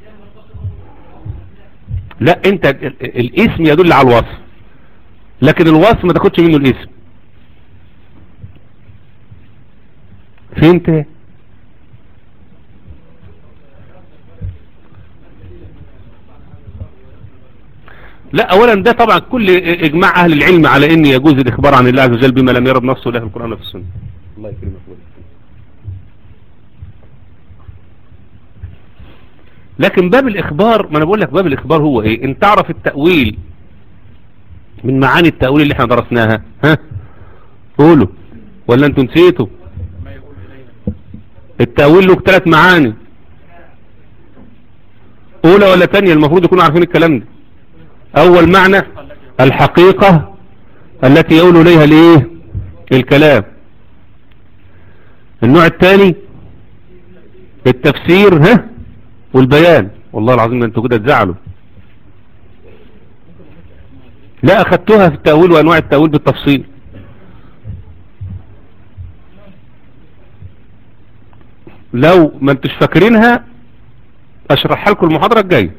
لا انت الاسم يدل على الوصف لكن الوصف ما تاخدش منه الاسم فهمت لا اولا ده طبعا كل اجماع اهل العلم على ان يجوز الاخبار عن الله عز وجل بما لم يرد نصه له في القرآن وفي السنة الله يكرمك لكن باب الاخبار ما انا بقول لك باب الاخبار هو ايه ان تعرف التأويل من معاني التأويل اللي احنا درسناها ها قولوا ولا انتوا نسيتوا التأويل له ثلاث معاني اولى ولا ثانيه المفروض يكونوا عارفين الكلام ده اول معنى الحقيقة التي يقول اليها الايه الكلام النوع الثاني التفسير ها والبيان والله العظيم انتوا كده تزعلوا لا اخدتوها في التأويل وانواع التأويل بالتفصيل لو ما انتش فاكرينها اشرحها لكم المحاضرة الجاية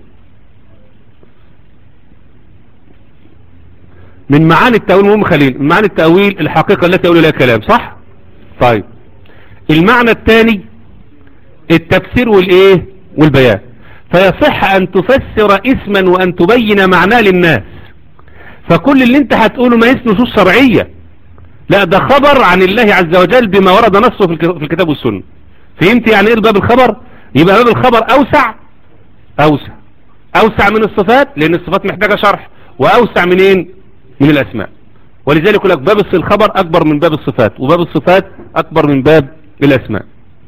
من معاني التأويل مهم خليل من معاني التأويل الحقيقة التي يقول لها كلام صح طيب المعنى الثاني التفسير والايه والبيان فيصح ان تفسر اسما وان تبين معناه للناس فكل اللي انت هتقوله ما يسمى نصوص شرعية لا ده خبر عن الله عز وجل بما ورد نصه في الكتاب والسنة فهمت يعني ايه باب الخبر يبقى باب الخبر اوسع اوسع اوسع من الصفات لان الصفات محتاجة شرح واوسع منين من الاسماء ولذلك يقول لك باب الخبر اكبر من باب الصفات وباب الصفات اكبر من باب الاسماء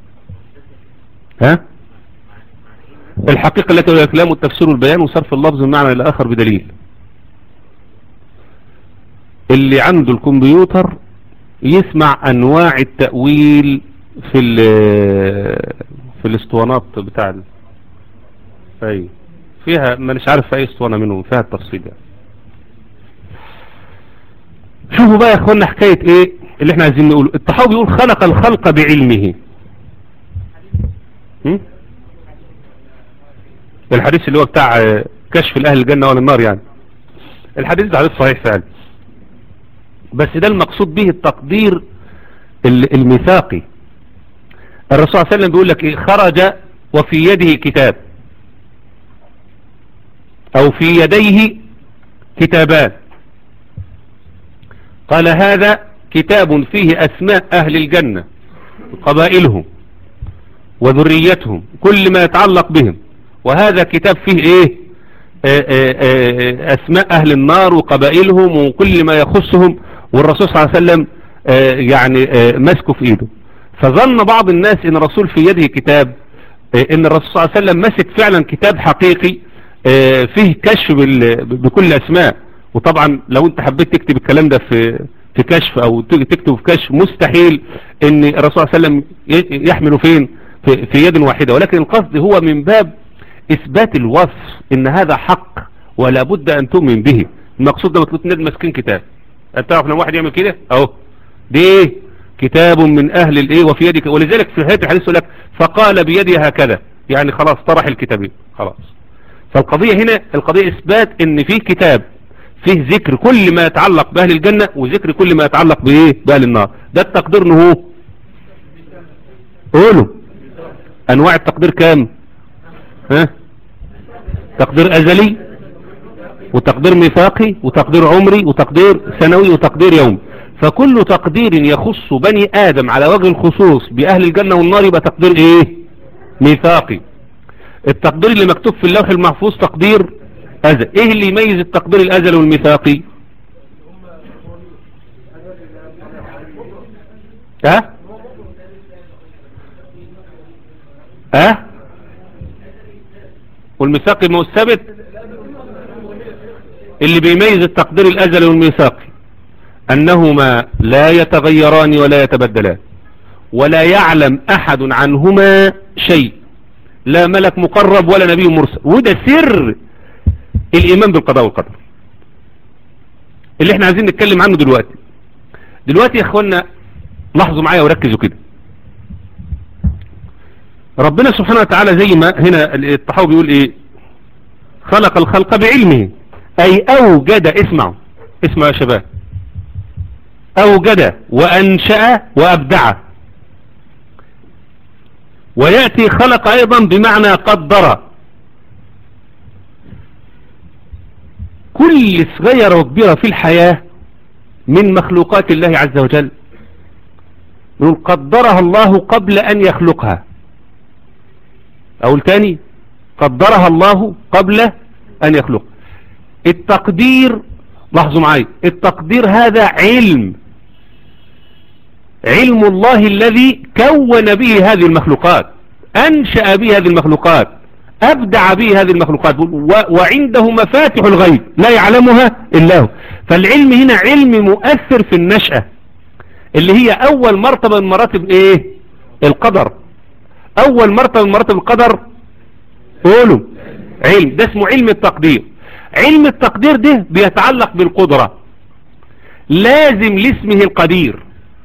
ها الحقيقة التي هو الكلام والتفسير والبيان وصرف اللفظ المعنى الى اخر بدليل اللي عنده الكمبيوتر يسمع انواع التأويل في ال في الاسطوانات بتاع ال... اي فيها ما مش عارف في اي اسطوانة منهم فيها التفصيل يعني. شوفوا بقى يا اخوانا حكاية ايه اللي احنا عايزين نقوله الطحاوي بيقول خلق الخلق بعلمه هم؟ الحديث اللي هو بتاع كشف الاهل الجنة ولا النار يعني الحديث ده حديث صحيح فعلا بس ده المقصود به التقدير الميثاقي الرسول صلى الله عليه وسلم بيقول لك ايه خرج وفي يده كتاب او في يديه كتابان قال هذا كتاب فيه اسماء اهل الجنة قبائلهم وذريتهم كل ما يتعلق بهم وهذا كتاب فيه ايه آآ آآ اسماء اهل النار وقبائلهم وكل ما يخصهم والرسول صلى الله عليه وسلم يعني مسكه في ايده فظن بعض الناس ان الرسول في يده كتاب ان الرسول صلى الله عليه وسلم مسك فعلا كتاب حقيقي فيه كشف بكل اسماء وطبعا لو انت حبيت تكتب الكلام ده في في كشف او تكتب في كشف مستحيل ان الرسول صلى الله عليه وسلم يحمله فين في, في يد واحدة ولكن القصد هو من باب اثبات الوصف ان هذا حق ولا بد ان تؤمن به المقصود ده مطلوب ناد ماسكين كتاب انت تعرف لما واحد يعمل كده اهو دي ايه كتاب من اهل الايه وفي يدك ولذلك في نهايه الحديث يقول لك فقال بيدي هكذا يعني خلاص طرح الكتابين خلاص فالقضية هنا القضية اثبات ان في كتاب فيه ذكر كل ما يتعلق بأهل الجنة وذكر كل ما يتعلق بإيه بأهل النار ده التقدير نهو قولوا أنواع التقدير كام ها تقدير أزلي وتقدير ميثاقي وتقدير عمري وتقدير سنوي وتقدير يومي فكل تقدير يخص بني آدم على وجه الخصوص بأهل الجنة والنار يبقى تقدير إيه ميثاقي التقدير اللي مكتوب في اللوح المحفوظ تقدير أزل ايه اللي يميز التقدير الأزل والميثاقي ها ها والميثاقي ما هو الثابت اللي بيميز التقدير الأزل والميثاقي أنهما لا يتغيران ولا يتبدلان ولا يعلم أحد عنهما شيء لا ملك مقرب ولا نبي مرسل وده سر الإيمان بالقضاء والقدر اللي احنا عايزين نتكلم عنه دلوقتي دلوقتي يا اخوانا لاحظوا معايا وركزوا كده ربنا سبحانه وتعالى زي ما هنا الطحاوي بيقول ايه خلق الخلق بعلمه اي اوجد اسمعوا اسمعوا يا شباب اوجد وانشأ وابدع ويأتي خلق أيضا بمعنى قدر كل صغيرة وكبيرة في الحياة من مخلوقات الله عز وجل نقول قدرها الله قبل أن يخلقها أقول تاني قدرها الله قبل أن يخلق التقدير لاحظوا معي التقدير هذا علم علم الله الذي كون به هذه المخلوقات أنشأ به هذه المخلوقات أبدع به هذه المخلوقات وعنده مفاتح الغيب لا يعلمها إلا هو فالعلم هنا علم مؤثر في النشأة اللي هي أول مرتبة من مراتب إيه القدر أول مرتبة من مراتب القدر قولوا علم ده اسمه علم التقدير علم التقدير ده بيتعلق بالقدرة لازم لاسمه القدير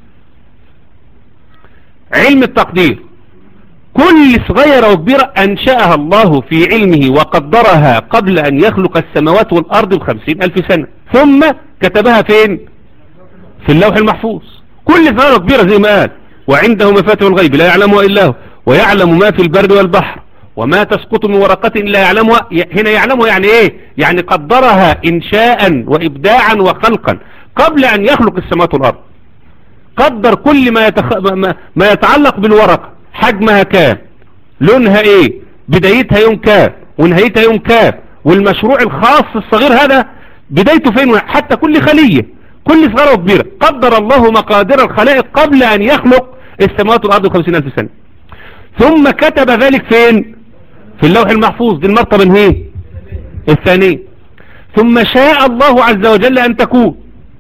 علم التقدير كل صغيرة وكبيرة أنشأها الله في علمه وقدرها قبل أن يخلق السماوات والأرض بخمسين ألف سنة ثم كتبها فين في اللوح المحفوظ كل صغيرة وكبيرة زي ما قال وعنده مفاتح الغيب لا يعلمها إلا هو ويعلم ما في البر والبحر وما تسقط من ورقة لا يعلمها هنا يعلمها يعني ايه يعني قدرها انشاء وابداعا وخلقا قبل ان يخلق السماوات والارض قدر كل ما, يتخ... ما يتعلق بالورقة حجمها كام لونها ايه بدايتها يوم كام ونهايتها يوم كام والمشروع الخاص الصغير هذا بدايته فين حتى كل خلية كل صغيرة وكبيرة قدر الله مقادير الخلائق قبل ان يخلق السماوات والارض بخمسين الف سنة ثم كتب ذلك فين في اللوح المحفوظ دي المرتبة هي الثانية ثم شاء الله عز وجل أن تكون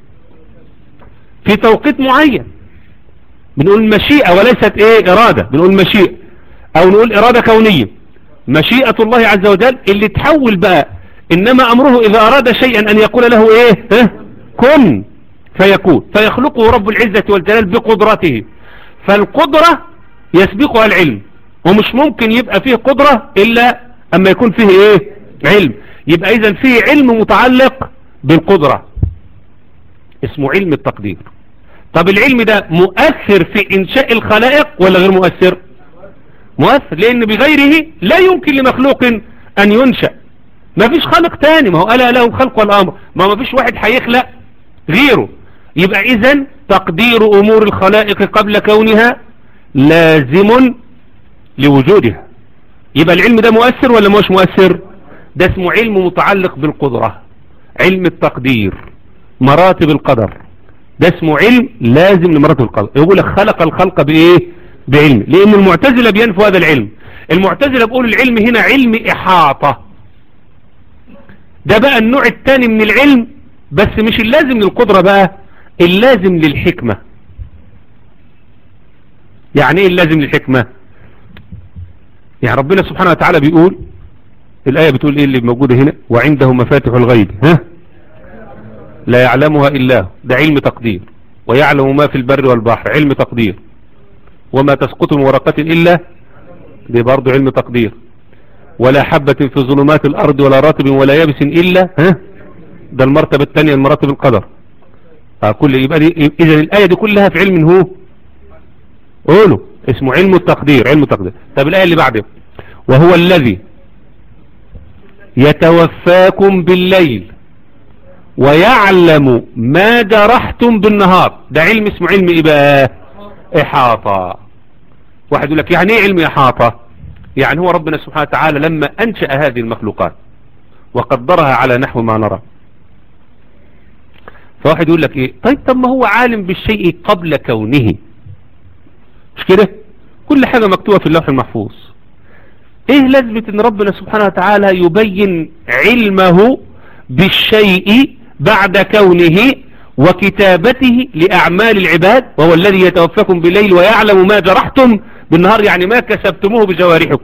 في توقيت معين بنقول مشيئة وليست ايه إرادة بنقول مشيئة أو نقول إرادة كونية مشيئة الله عز وجل اللي تحول بقى إنما أمره إذا أراد شيئا أن يقول له إيه اه كن فيكون فيخلقه رب العزة والجلال بقدرته فالقدرة يسبقها العلم ومش ممكن يبقى فيه قدرة إلا أما يكون فيه إيه علم يبقى إذا فيه علم متعلق بالقدرة اسمه علم التقدير طب العلم ده مؤثر في إنشاء الخلائق ولا غير مؤثر مؤثر لأن بغيره لا يمكن لمخلوق أن ينشأ ما فيش خلق تاني ما هو ألا له خلق والأمر ما ما فيش واحد هيخلق غيره يبقى إذا تقدير أمور الخلائق قبل كونها لازم لوجودها يبقى العلم ده مؤثر ولا مش مؤثر ده اسمه علم متعلق بالقدرة علم التقدير مراتب القدر ده اسمه علم لازم لمراتب القدر يقول لك خلق الخلق بايه بعلم لان المعتزلة بينفوا هذا العلم المعتزلة بيقول العلم هنا علم احاطة ده بقى النوع الثاني من العلم بس مش اللازم للقدرة بقى اللازم للحكمة يعني ايه اللازم للحكمة يعني ربنا سبحانه وتعالى بيقول الآية بتقول ايه اللي موجودة هنا وعنده مفاتح الغيب ها لا يعلمها إلا ده علم تقدير ويعلم ما في البر والبحر علم تقدير وما تسقط من ورقة إلا دي برضه علم تقدير ولا حبة في ظلمات الأرض ولا راتب ولا يابس إلا ها ده المرتبة الثانية من مراتب القدر كل يبقى دي إذا الآية دي كلها في علم هو قولوا اسمه علم التقدير علم التقدير طب الآية اللي بعده وهو الذي يتوفاكم بالليل ويعلم ما جرحتم بالنهار ده علم اسمه علم ايه بقى احاطة واحد يقول لك يعني ايه علم احاطة يعني هو ربنا سبحانه وتعالى لما انشأ هذه المخلوقات وقدرها على نحو ما نرى فواحد يقول لك ايه طيب طب ما هو عالم بالشيء قبل كونه مش كده كل حاجة مكتوبة في اللوح المحفوظ ايه لازمة ان ربنا سبحانه وتعالى يبين علمه بالشيء بعد كونه وكتابته لأعمال العباد وهو الذي يتوفاكم بالليل ويعلم ما جرحتم بالنهار يعني ما كسبتموه بجوارحكم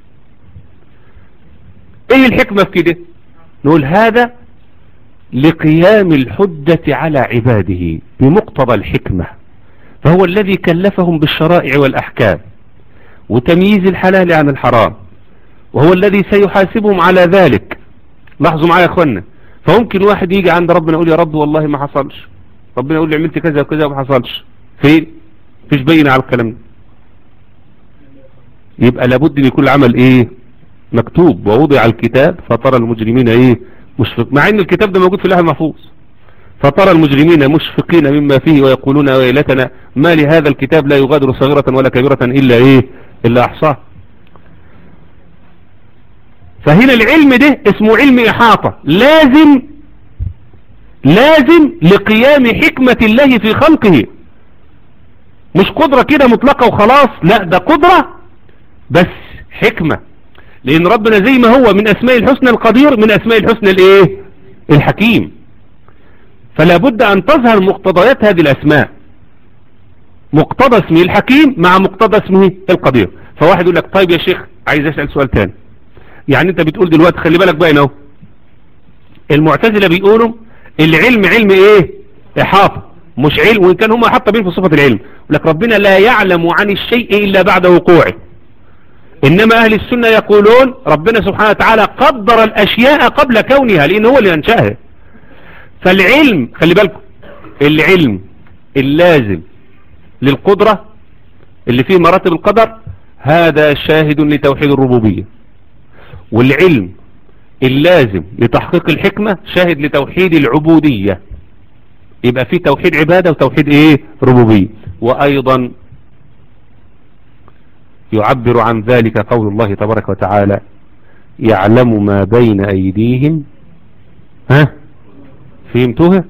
ايه الحكمة في كده نقول هذا لقيام الحجة على عباده بمقتضى الحكمة فهو الذي كلفهم بالشرائع والأحكام وتمييز الحلال عن الحرام وهو الذي سيحاسبهم على ذلك لاحظوا معايا يا اخوانا فممكن واحد يجي عند ربنا يقول يا رب والله ما حصلش ربنا يقول لي عملت كذا وكذا وما حصلش فين فيش بين على الكلام ده يبقى لابد ان يكون العمل ايه مكتوب ووضع الكتاب فترى المجرمين ايه مشفق مع ان الكتاب ده موجود في اللوح المحفوظ فترى المجرمين مشفقين مما فيه ويقولون ويلتنا ما لهذا الكتاب لا يغادر صغيرة ولا كبيرة الا ايه الا احصاه فهنا العلم ده اسمه علم احاطة لازم لازم لقيام حكمة الله في خلقه مش قدرة كده مطلقة وخلاص لا ده قدرة بس حكمة لان ربنا زي ما هو من اسماء الحسنى القدير من اسماء الحسنى الايه الحكيم فلا بد ان تظهر مقتضيات هذه الاسماء مقتضى اسمه الحكيم مع مقتضى اسمه القدير فواحد يقول لك طيب يا شيخ عايز اسأل سؤال تاني يعني انت بتقول دلوقتي خلي بالك بقى اهو المعتزلة بيقولوا العلم علم ايه احاطة مش علم وان كان هم حتى بين في صفة العلم لك ربنا لا يعلم عن الشيء الا بعد وقوعه انما اهل السنة يقولون ربنا سبحانه وتعالى قدر الاشياء قبل كونها لان هو اللي انشأها فالعلم خلي بالكم العلم اللازم للقدرة اللي فيه مراتب القدر هذا شاهد لتوحيد الربوبية والعلم اللازم لتحقيق الحكمة شاهد لتوحيد العبودية يبقى في توحيد عبادة وتوحيد ايه ربوبية وايضا يعبر عن ذلك قول الله تبارك وتعالى يعلم ما بين ايديهم ها فهمتوها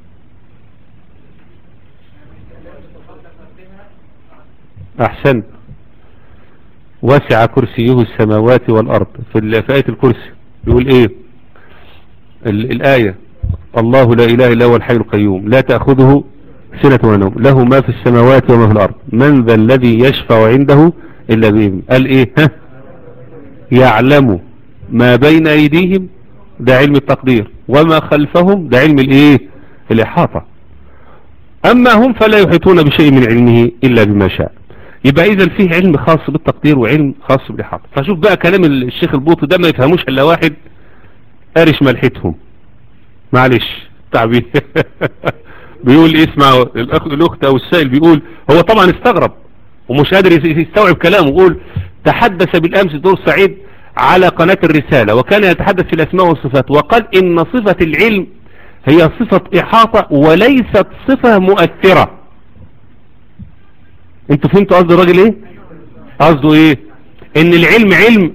احسنت وسع كرسيه السماوات والارض في آية الكرسي يقول ايه ال الآية الله لا اله الا هو الحي القيوم لا تأخذه سنة ولا نوم له ما في السماوات وما في الارض من ذا الذي يشفع عنده الا بإذن قال ايه ها يعلم ما بين ايديهم ده علم التقدير وما خلفهم ده علم الايه الاحاطة اما هم فلا يحيطون بشيء من علمه الا بما شاء يبقى اذا فيه علم خاص بالتقدير وعلم خاص بالاحاطة فشوف بقى كلام الشيخ البوطي ده ما يفهموش الا واحد قارش ملحتهم معلش تعبير بيقول اسمع الاخ الاخت او السائل بيقول هو طبعا استغرب ومش قادر يستوعب كلامه يقول تحدث بالامس دور سعيد على قناة الرسالة وكان يتحدث في الاسماء والصفات وقال ان صفة العلم هي صفة احاطة وليست صفة مؤثرة انتوا فهمتوا قصد الراجل ايه قصده ايه ان العلم علم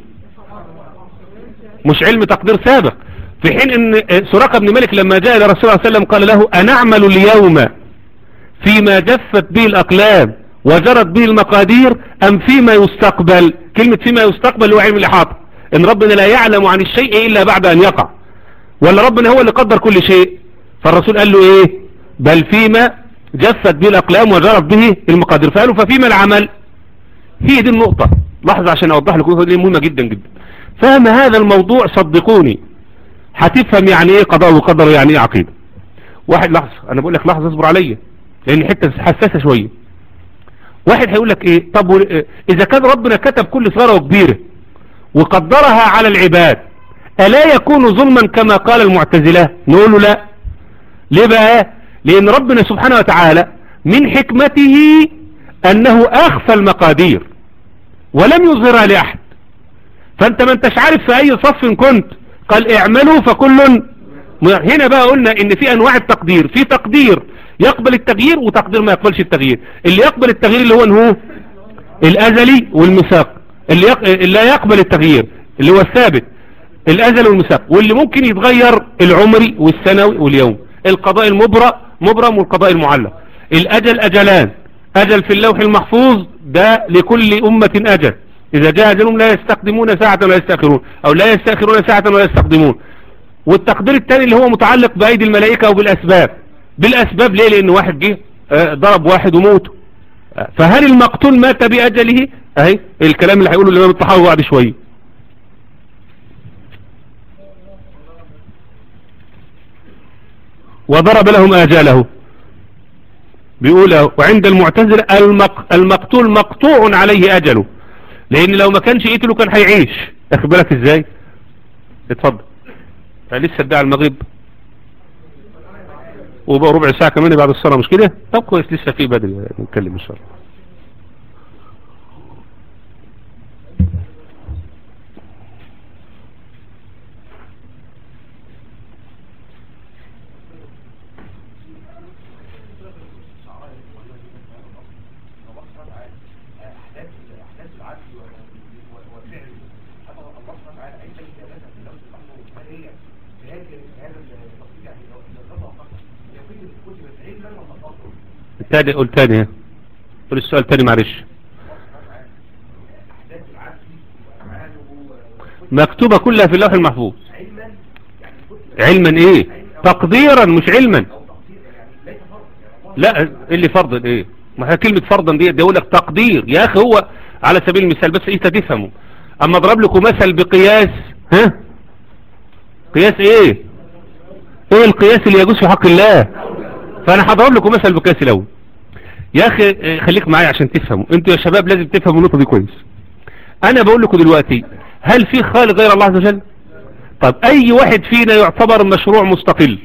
مش علم تقدير سابق في حين ان سراقة بن مالك لما جاء الى رسول الله صلى الله عليه وسلم قال له انعمل اليوم فيما جفت به الاقلام وجرت به المقادير ام فيما يستقبل كلمة فيما يستقبل هو علم الاحاطة ان ربنا لا يعلم عن الشيء الا بعد ان يقع ولا ربنا هو اللي قدر كل شيء فالرسول قال له ايه بل فيما جفت به الاقلام وجرت به المقادير فقالوا ففيما العمل هي دي النقطة لحظة عشان اوضح لكم دي مهمة جدا جدا فهم هذا الموضوع صدقوني هتفهم يعني ايه قضاء وقدر يعني ايه عقيدة واحد لحظة انا بقول لك لحظة اصبر عليا لان حتة حساسة شوية واحد هيقول لك ايه طب اذا كان ربنا كتب كل صغيرة وكبيرة وقدرها على العباد الا يكون ظلما كما قال المعتزلة نقول له لا ليه بقى لان ربنا سبحانه وتعالى من حكمته انه اخفى المقادير ولم يظهرها لاحد فانت ما انتش عارف في اي صف كنت قال اعملوا فكل هنا بقى قلنا ان في انواع التقدير في تقدير يقبل التغيير وتقدير ما يقبلش التغيير اللي يقبل التغيير اللي هو هو الازلي والمساق اللي, يق... اللي لا يقبل التغيير اللي هو الثابت الازلي والمساق واللي ممكن يتغير العمري والسنوي واليوم القضاء المبرم مبرم والقضاء المعلق الاجل اجلان اجل في اللوح المحفوظ ده لكل امة اجل اذا جاء اجلهم لا يستقدمون ساعة ولا يستأخرون او لا يستأخرون ساعة ولا يستقدمون والتقدير الثاني اللي هو متعلق بايدي الملائكة وبالاسباب بالاسباب ليه لان واحد جه ضرب واحد وموت فهل المقتول مات باجله اهي الكلام اللي هيقوله الامام الطحاوي بعد شويه وضرب لهم آجاله بيقول وعند المعتزلة المق... المقتول مقطوع عليه أجله لأن لو ما كانش قتله كان هيعيش أخد بالك إزاي اتفضل لسه ادعى المغرب وبقى ربع ساعة كمان بعد الصلاة مش كده طب كويس لسه في بدري نتكلم إن شاء الله تاني قول تاني قول السؤال تاني معلش مكتوبة كلها في اللوح المحفوظ علما ايه تقديرا مش علما لا اللي فرض ايه ما هي كلمة فرضا دي يقول لك تقدير يا اخي هو على سبيل المثال بس انت تفهمه اما اضرب لكم مثل بقياس ها قياس ايه ايه القياس اللي يجوز في حق الله فانا هضرب لكم مثل بقياس الاول يا اخي خليك معايا عشان تفهموا انتوا يا شباب لازم تفهموا النقطه دي كويس انا بقول لكم دلوقتي هل في خالق غير الله عز وجل طب اي واحد فينا يعتبر مشروع مستقل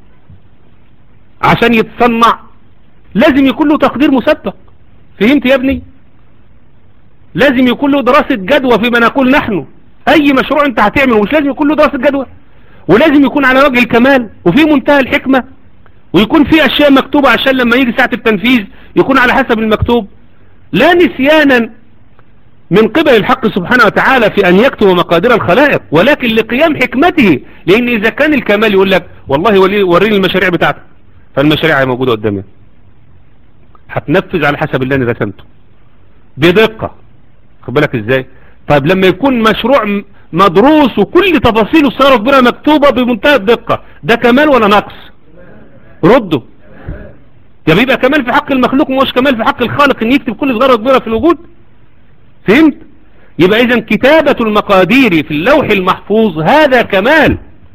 عشان يتصنع لازم يكون له تقدير مسبق فهمت يا ابني لازم يكون له دراسة جدوى فيما نقول نحن اي مشروع انت هتعمله مش لازم يكون له دراسة جدوى ولازم يكون على وجه الكمال وفي منتهى الحكمة ويكون في اشياء مكتوبة عشان لما يجي ساعة التنفيذ يكون على حسب المكتوب لا نسيانا من قبل الحق سبحانه وتعالى في أن يكتب مقادير الخلائق ولكن لقيام حكمته لأن إذا كان الكمال يقول لك والله وريني المشاريع بتاعتك فالمشاريع موجودة قدامي هتنفذ على حسب اللي أنا رسمته بدقة خد بالك إزاي طيب لما يكون مشروع مدروس وكل تفاصيله صارت بنا مكتوبة بمنتهى الدقة ده كمال ولا نقص ردوا يا بيبقى كمال في حق المخلوق مش كمال في حق الخالق ان يكتب كل صغيرة كبيرة في الوجود فهمت يبقى اذا كتابة المقادير في اللوح المحفوظ هذا كمال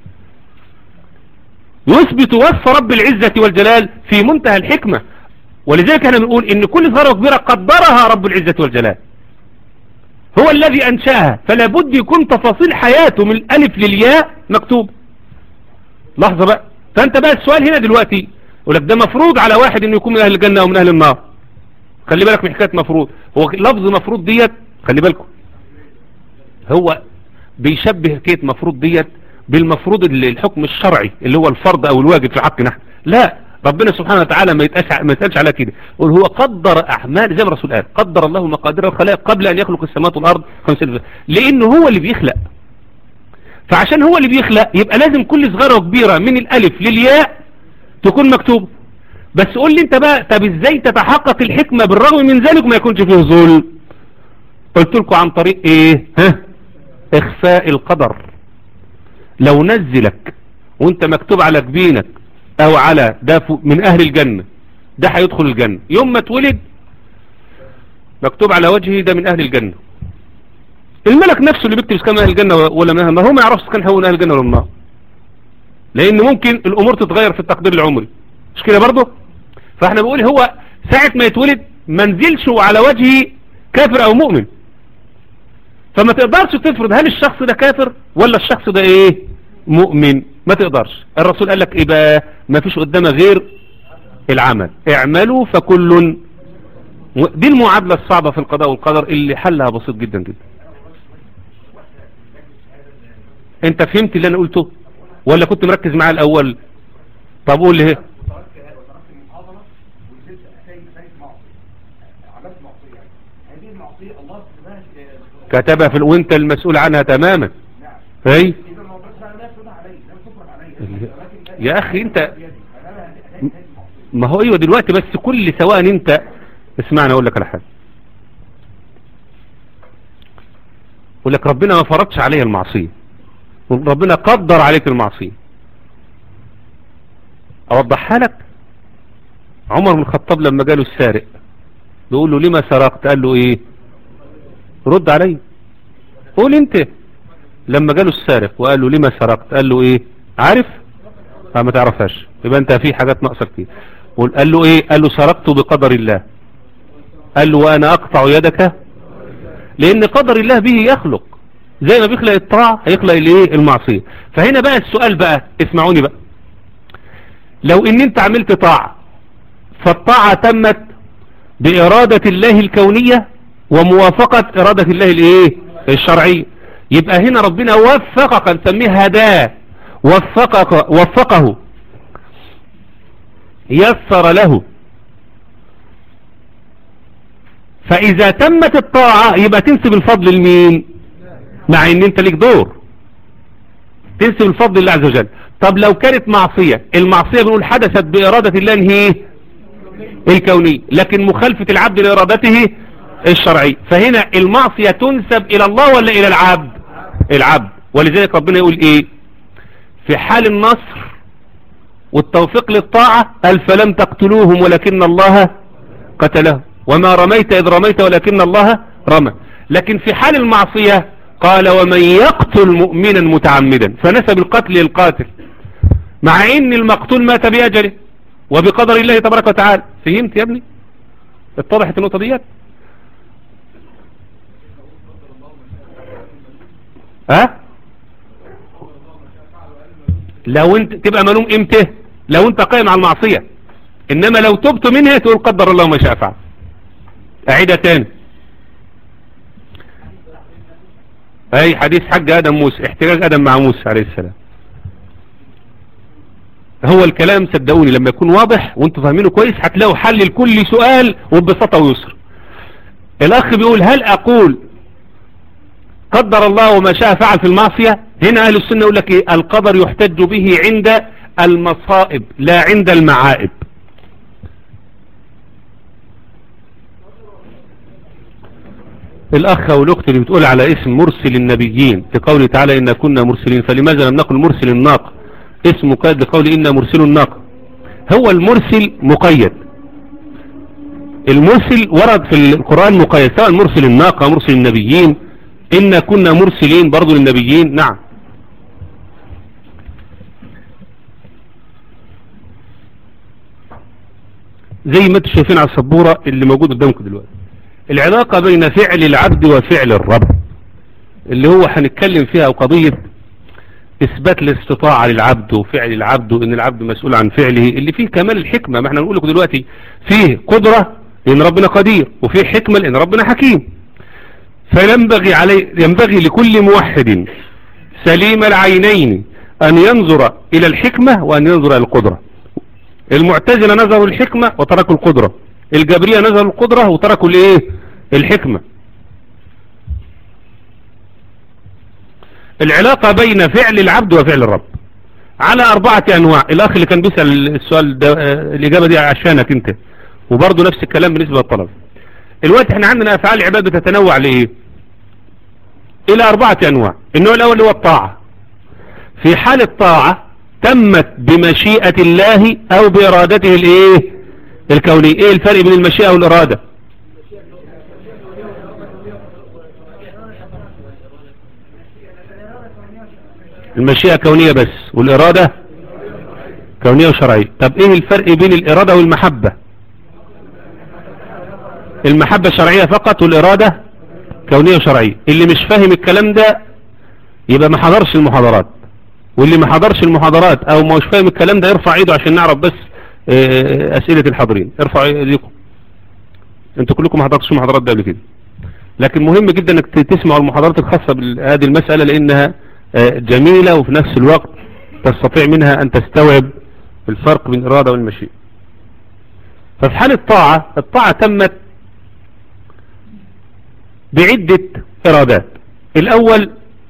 يثبت وصف رب العزة والجلال في منتهى الحكمة ولذلك احنا بنقول ان كل صغيرة كبيرة قدرها رب العزة والجلال هو الذي انشاها فلا بد يكون تفاصيل حياته من الالف للياء مكتوب لحظة بقى فانت بقى السؤال هنا دلوقتي يقول لك ده مفروض على واحد انه يكون من اهل الجنة او من اهل النار خلي بالك من حكاية مفروض هو لفظ مفروض ديت خلي بالكم هو بيشبه حكاية مفروض ديت بالمفروض اللي الحكم الشرعي اللي هو الفرض او الواجب في حق نحن لا ربنا سبحانه وتعالى ما يتقالش ما يتقالش على كده يقول هو قدر اعمال زي ما الرسول قال قدر الله مقادير الخلائق قبل ان يخلق السماوات والارض خمسين لانه هو اللي بيخلق فعشان هو اللي بيخلق يبقى لازم كل صغيرة وكبيرة من الالف للياء تكون مكتوبة بس قول لي انت بقى طب ازاي تتحقق الحكمة بالرغم من ذلك ما يكونش فيه ظلم قلت لكم عن طريق ايه ها اخفاء القدر لو نزلك وانت مكتوب على جبينك او على ده من اهل الجنة ده هيدخل الجنة يوم ما اتولد مكتوب على وجهه ده من اهل الجنة الملك نفسه اللي بيكتب كان من اهل الجنة ولا من اهل النار هو ما يعرفش كان هو من اهل الجنة ولا النار لان ممكن الامور تتغير في التقدير العمري مش كده برضه فاحنا بنقول هو ساعة ما يتولد ما نزلش على وجهه كافر او مؤمن فما تقدرش تفرض هل الشخص ده كافر ولا الشخص ده ايه مؤمن ما تقدرش الرسول قال لك ايه بقى ما فيش قدامه غير العمل اعملوا فكل دي المعادلة الصعبة في القضاء والقدر اللي حلها بسيط جدا جدا انت فهمت اللي انا قلته ولا كنت مركز معاه الاول طب قول لي ايه كتبها في وانت المسؤول عنها تماما هي يا اخي انت ما هو ايوه دلوقتي بس كل سواء انت اسمعنا اقول لك على حاجه اقول لك ربنا ما فرضش عليه المعصيه ربنا قدر عليك المعصيه اوضحها لك عمر بن الخطاب لما جاله السارق بيقول له لما سرقت قال له ايه رد علي قول انت لما جاله السارق وقال له لما سرقت قال له ايه عارف فما تعرفهاش يبقى انت في حاجات ناقصه كتير قال له ايه قال له سرقت بقدر الله قال له وانا اقطع يدك لان قدر الله به يخلق زي ما بيخلق الطاعة هيخلق الايه المعصية فهنا بقى السؤال بقى اسمعوني بقى لو ان انت عملت طاعة فالطاعة تمت بإرادة الله الكونية وموافقة إرادة الله الايه الشرعية يبقى هنا ربنا وفقك نسميه هداه وفقك وفقه يسر له فإذا تمت الطاعة يبقى تنسب الفضل لمين مع ان انت ليك دور تنسب الفضل لله عز وجل طب لو كانت معصية المعصية بنقول حدثت بإرادة الله هي الكونية لكن مخالفة العبد لإرادته الشرعية فهنا المعصية تنسب إلى الله ولا إلى العبد العبد ولذلك ربنا يقول إيه في حال النصر والتوفيق للطاعة قال فلم تقتلوهم ولكن الله قتلهم وما رميت إذ رميت ولكن الله رمى لكن في حال المعصية قال ومن يقتل مؤمنا متعمدا فنسب القتل للقاتل مع ان المقتول مات بأجله وبقدر الله تبارك وتعالى فهمت يا ابني اتضحت النقطة ديت ها لو انت تبقى ملوم امتى لو انت قائم على المعصية انما لو تبت منها تقول قدر الله ما شاء فعل اعيدها تاني اي حديث حج ادم موسى احتجاج ادم مع موسى عليه السلام هو الكلام صدقوني لما يكون واضح وانتوا فاهمينه كويس هتلاقوا حل لكل سؤال وببساطه ويسر الاخ بيقول هل اقول قدر الله وما شاء فعل في المعصية هنا اهل السنة يقول لك ايه القدر يحتج به عند المصائب لا عند المعائب الأخ أو الأخت اللي بتقول على اسم مرسل النبيين في قوله تعالى إنا كنا مرسلين فلماذا لم نقل مرسل الناقة اسم مقيد لقول إنا مرسل الناقة هو المرسل مقيد المرسل ورد في القرآن مقيد سواء مرسل الناقة مرسل النبيين إنا كنا مرسلين برضو للنبيين نعم زي ما انتم شايفين على السبورة اللي موجود قدامكم دلوقتي العلاقة بين فعل العبد وفعل الرب اللي هو هنتكلم فيها قضية اثبات الاستطاعة للعبد وفعل العبد وان العبد مسؤول عن فعله اللي فيه كمال الحكمة ما احنا نقول لكم دلوقتي فيه قدرة لان ربنا قدير وفيه حكمة لان ربنا حكيم فينبغي علي ينبغي لكل موحد سليم العينين ان ينظر الى الحكمة وان ينظر الى القدرة المعتزلة نظروا الحكمة وتركوا القدرة الجبرية نزلوا القدرة وتركوا الايه الحكمة العلاقة بين فعل العبد وفعل الرب على أربعة أنواع الأخ اللي كان بيسأل السؤال ده الإجابة دي عشانك أنت وبرضه نفس الكلام بالنسبة للطلب الوقت احنا عندنا أفعال العباد بتتنوع لإيه إلى أربعة أنواع النوع الأول هو الطاعة في حال الطاعة تمت بمشيئة الله أو بإرادته الإيه الكوني ايه الفرق بين المشيئة والارادة المشيئة كونية بس والارادة كونية وشرعية طب ايه الفرق بين الارادة والمحبة المحبة شرعية فقط والارادة كونية وشرعية اللي مش فاهم الكلام ده يبقى ما حضرش المحاضرات واللي ما حضرش المحاضرات او ما مش فاهم الكلام ده يرفع ايده عشان نعرف بس اسئلة الحاضرين ارفعوا ايديكم انتوا كلكم ما حضرتوش المحاضرات ده قبل كده لكن مهم جدا انك تسمعوا المحاضرات الخاصة بهذه المسألة لانها جميلة وفي نفس الوقت تستطيع منها ان تستوعب الفرق بين الارادة والمشيئة ففي حال الطاعة الطاعة تمت بعدة ارادات الاول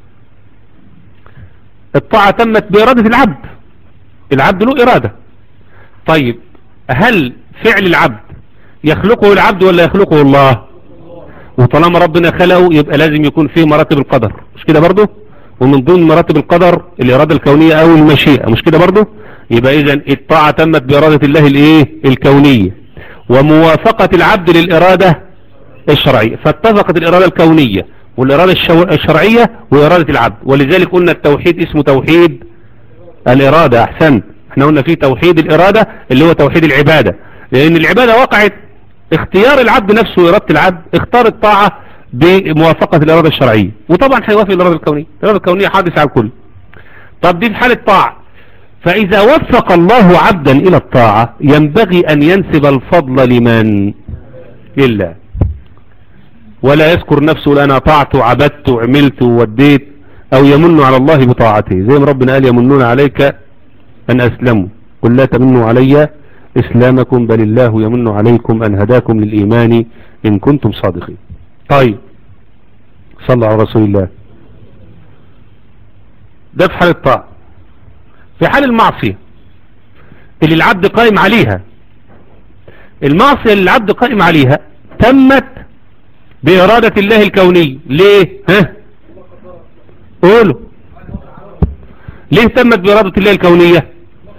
الطاعة تمت بارادة العبد العبد له ارادة طيب هل فعل العبد يخلقه العبد ولا يخلقه الله وطالما ربنا خلقه يبقى لازم يكون فيه مراتب القدر مش كده برضه ومن ضمن مراتب القدر الإرادة الكونية أو المشيئة مش كده برضه يبقى إذا الطاعة تمت بإرادة الله الإيه الكونية وموافقة العبد للإرادة الشرعية فاتفقت الإرادة الكونية والإرادة الشرعية وإرادة العبد ولذلك قلنا التوحيد اسمه توحيد الإرادة أحسنت احنا قلنا فيه توحيد الإرادة اللي هو توحيد العبادة لأن العبادة وقعت اختيار العبد نفسه وإرادة العبد اختار الطاعة بموافقة الإرادة الشرعية وطبعا هيوافق الإرادة الكونية الإرادة الكونية حادثة على الكل طب دي في حالة طاعة فإذا وفق الله عبدا إلى الطاعة ينبغي أن ينسب الفضل لمن لله ولا يذكر نفسه أنا طعت وعبدت وعملت ووديت أو يمن على الله بطاعته زي ما ربنا قال يمنون عليك أن أسلموا قل لا تمنوا علي إسلامكم بل الله يمن عليكم أن هداكم للإيمان إن كنتم صادقين طيب صلى على رسول الله ده في حال الطاعة في حال المعصية اللي العبد قائم عليها المعصية اللي العبد قائم عليها تمت بإرادة الله الكونية ليه ها قولوا ليه تمت بإرادة الله الكونية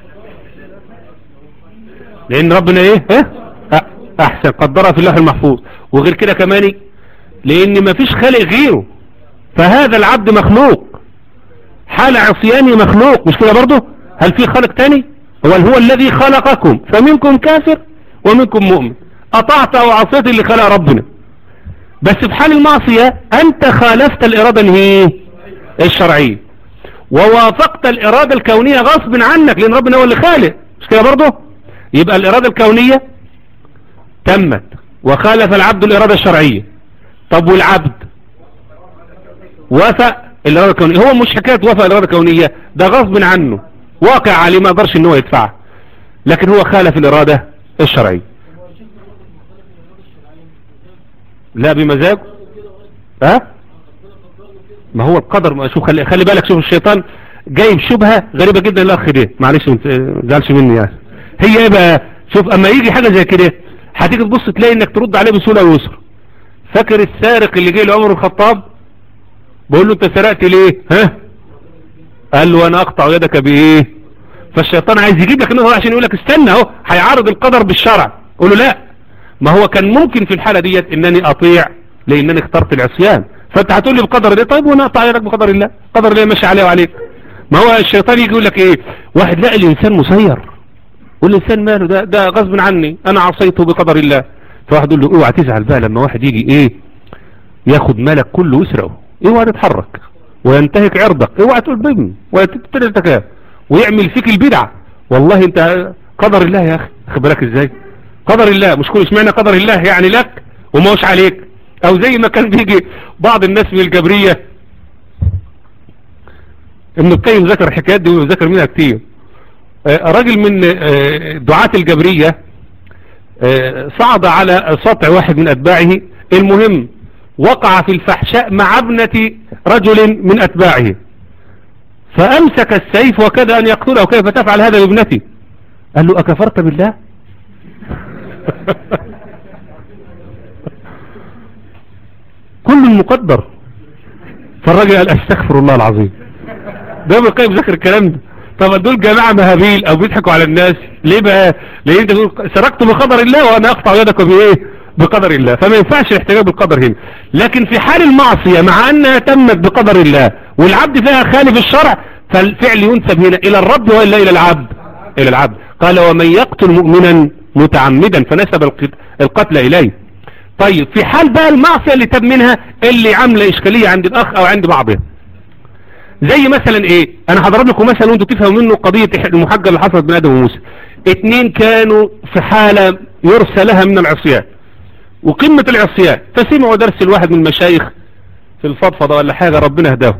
لأن ربنا ايه ها أحسن قدرها في اللوح المحفوظ وغير كده كمان لأن ما فيش خالق غيره فهذا العبد مخلوق حال عصياني مخلوق مش كده برضه هل في خالق تاني هو هو الذي خلقكم فمنكم كافر ومنكم مؤمن أطعت أو عصيت اللي خلق ربنا بس في حال المعصية أنت خالفت الإرادة هي الشرعية ووافقت الإرادة الكونية غصب عنك لأن ربنا هو اللي خالق مش كده برضه يبقى الإرادة الكونية تمت وخالف العبد الإرادة الشرعية طب والعبد وافق الإرادة الكونية هو مش حكاية وافق الإرادة الكونية ده غصب عنه واقع عليه ما قدرش ان هو يدفعها لكن هو خالف الإرادة الشرعية لا بمزاج ها ما هو القدر شوف خلي, خلي بالك شوف الشيطان جايب شبهة غريبة جدا الاخ ده معلش ما تزعلش مني يعني هي ايه بقى شوف اما يجي حاجة زي كده هتيجي تبص تلاقي انك ترد عليه بسهولة ويسر فاكر السارق اللي جاي لعمر الخطاب بقول له انت سرقت ليه ها قال له انا اقطع يدك بايه فالشيطان عايز يجيب لك النظر عشان يقول لك استنى اهو هيعارض القدر بالشرع قول له لا ما هو كان ممكن في الحالة ديت انني اطيع لانني اخترت العصيان فانت هتقول لي بقدر الله طيب وانا اقطع يدك بقدر الله قدر الله ماشي عليه وعليك ما هو الشيطان يجي يقول لك ايه واحد لا الانسان مسير والانسان ماله ده ده غصب عني انا عصيته بقدر الله فواحد يقول له اوعى تزعل بقى لما واحد يجي ايه ياخد مالك كله ويسرقه اوعى تتحرك وينتهك عرضك اوعى تقول ضمن ويتترتك ويعمل فيك البدعة والله انت قدر الله يا اخي خد بالك ازاي قدر الله مش كل اسمعنا قدر الله يعني لك وما هوش عليك او زي ما كان بيجي بعض الناس من الجبرية ابن القيم ذكر الحكايات دي وذكر منها كتير راجل من دعاة الجبرية صعد على سطع واحد من اتباعه المهم وقع في الفحشاء مع ابنة رجل من اتباعه فامسك السيف وكاد ان يقتله كيف تفعل هذا بابنتي قال له اكفرت بالله كل مقدر فالراجل قال استغفر الله العظيم ده ابن القيم ذكر الكلام ده طب دول جماعة مهابيل او بيضحكوا على الناس ليه بقى ليه انت تقول سرقت بقدر الله وانا اقطع يدك بايه بقدر الله فما ينفعش الاحتجاج بالقدر هنا لكن في حال المعصية مع انها تمت بقدر الله والعبد فيها خالف الشرع فالفعل ينسب هنا الى الرب والا الى العبد الى العبد قال ومن يقتل مؤمنا متعمدا فنسب القتل اليه طيب في حال بقى المعصية اللي تب منها اللي عاملة اشكالية عند الاخ او عند بعضهم زي مثلا ايه انا هضرب لكم مثلا وانتوا تفهموا منه قضية المحجة اللي حصلت بين ادم وموسى اتنين كانوا في حالة يرسى لها من العصيان وقمة العصيان فسمعوا درس الواحد من المشايخ في الفضفضة ولا حاجة ربنا هداهم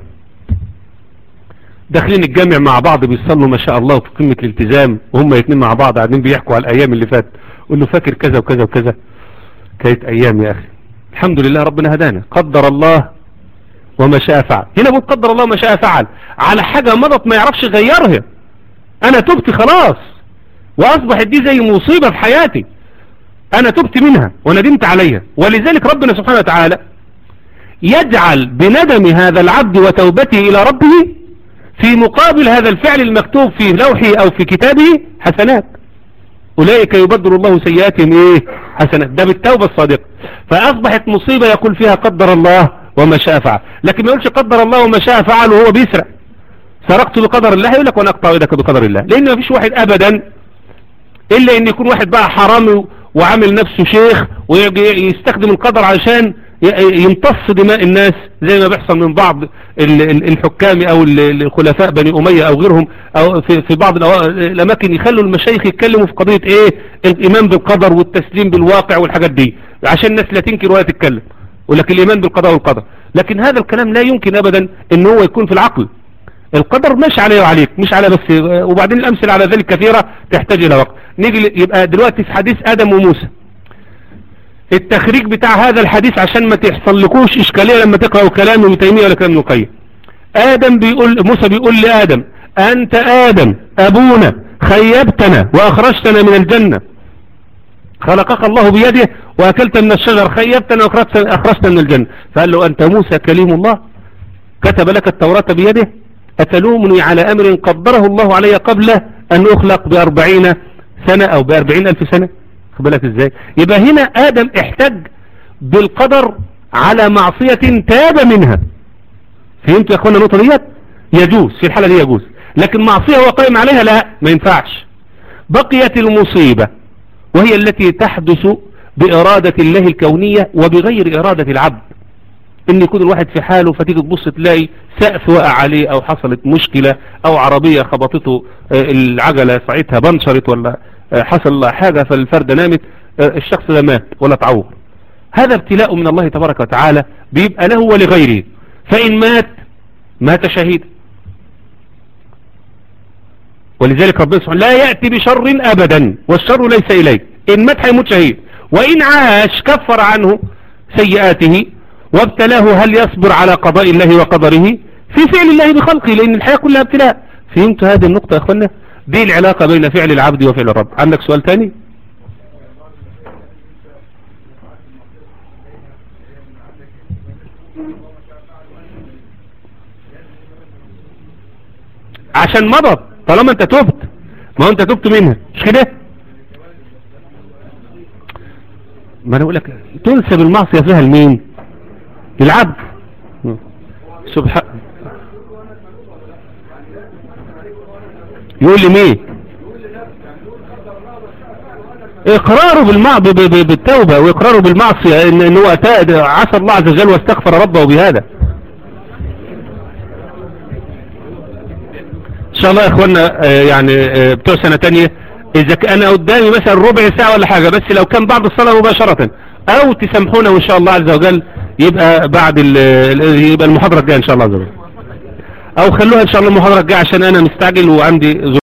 داخلين الجامع مع بعض بيصلوا ما شاء الله في قمة الالتزام وهم الاثنين مع بعض قاعدين بيحكوا على الايام اللي فات قول له فاكر كذا وكذا وكذا كانت ايام يا اخي الحمد لله ربنا هدانا قدر الله وما شاء فعل هنا بقول قدر الله ما شاء فعل على حاجة مضت ما يعرفش يغيرها انا تبت خلاص واصبحت دي زي مصيبة في حياتي انا تبت منها وندمت عليها ولذلك ربنا سبحانه وتعالى يجعل بندم هذا العبد وتوبته الى ربه في مقابل هذا الفعل المكتوب في لوحه او في كتابه حسنات اولئك يبدل الله سيئاتهم ايه حسنات ده بالتوبة الصادقة فاصبحت مصيبة يقول فيها قدر الله وما شاء فعل لكن ما يقولش قدر الله وما شاء فعل وهو بيسرق سرقت بقدر الله يقول لك وانا اقطع يدك بقدر الله لان ما فيش واحد ابدا الا ان يكون واحد بقى حرامي وعامل نفسه شيخ ويستخدم القدر عشان يمتص دماء الناس زي ما بيحصل من بعض الحكام او الخلفاء بني امية او غيرهم او في, في بعض الاماكن يخلوا المشايخ يتكلموا في قضية ايه الايمان بالقدر والتسليم بالواقع والحاجات دي عشان الناس لا تنكر ولا تتكلم ولكن الايمان بالقضاء والقدر لكن هذا الكلام لا يمكن ابدا ان هو يكون في العقل القدر مش عليه وعليك مش على بس وبعدين الامثله على ذلك كثيرة تحتاج الى وقت نيجي يبقى دلوقتي في حديث ادم وموسى التخريج بتاع هذا الحديث عشان ما تحصل لكوش اشكالية لما تقرأوا كلام ابن تيمية ولا كلام ابن القيم آدم بيقول موسى بيقول لآدم أنت آدم أبونا خيبتنا وأخرجتنا من الجنة خلقك الله بيده وأكلت من الشجر خيبتنا وأخرجتنا من الجنة فقال له أنت موسى كليم الله كتب لك التوراة بيده أتلومني على أمر قدره الله علي قبل أن أخلق بأربعين سنة أو بأربعين ألف سنة بالك إزاي يبقى هنا آدم احتج بالقدر على معصية تاب منها فهمت يا أخوانا النقطة ديت يجوز في الحالة دي يجوز لكن معصية هو قائم عليها لا ما ينفعش بقيت المصيبة وهي التي تحدث بإرادة الله الكونية وبغير إرادة العبد ان يكون الواحد في حاله فتيجي تبص تلاقي سقف وقع عليه او حصلت مشكلة او عربية خبطته العجلة ساعتها بنشرت ولا حصل حاجة فالفردة نامت الشخص ده مات ولا تعور هذا ابتلاء من الله تبارك وتعالى بيبقى له ولغيره فإن مات مات شهيد ولذلك ربنا سبحانه لا يأتي بشر أبدا والشر ليس إليه إن مات هيموت شهيد وإن عاش كفر عنه سيئاته وابتلاه هل يصبر على قضاء الله وقدره في فعل الله بخلقه لأن الحياة كلها ابتلاء فهمت هذه النقطة يا أخوانا دي العلاقة بين فعل العبد وفعل الرب عندك سؤال تاني عشان مضت طالما انت تبت ما هو انت تبت منها مش كده ما انا اقول لك تنسب المعصية فيها لمين للعبد سبحان يقول لي مين اقراره بالمع... ب... ب... بالتوبة واقراره بالمعصية ان, إن هو أتى... عصى الله عز وجل واستغفر ربه بهذا ان شاء الله يا اخوانا يعني بتوع سنة تانية اذا انا قدامي مثلا ربع ساعة ولا حاجة بس لو كان بعد الصلاة مباشرة او تسامحونا وان شاء الله عز وجل يبقى بعد يبقى المحاضرة الجاية ان شاء الله عز وجل او خلوها ان شاء الله المحاضرة الجاية عشان انا مستعجل وعندي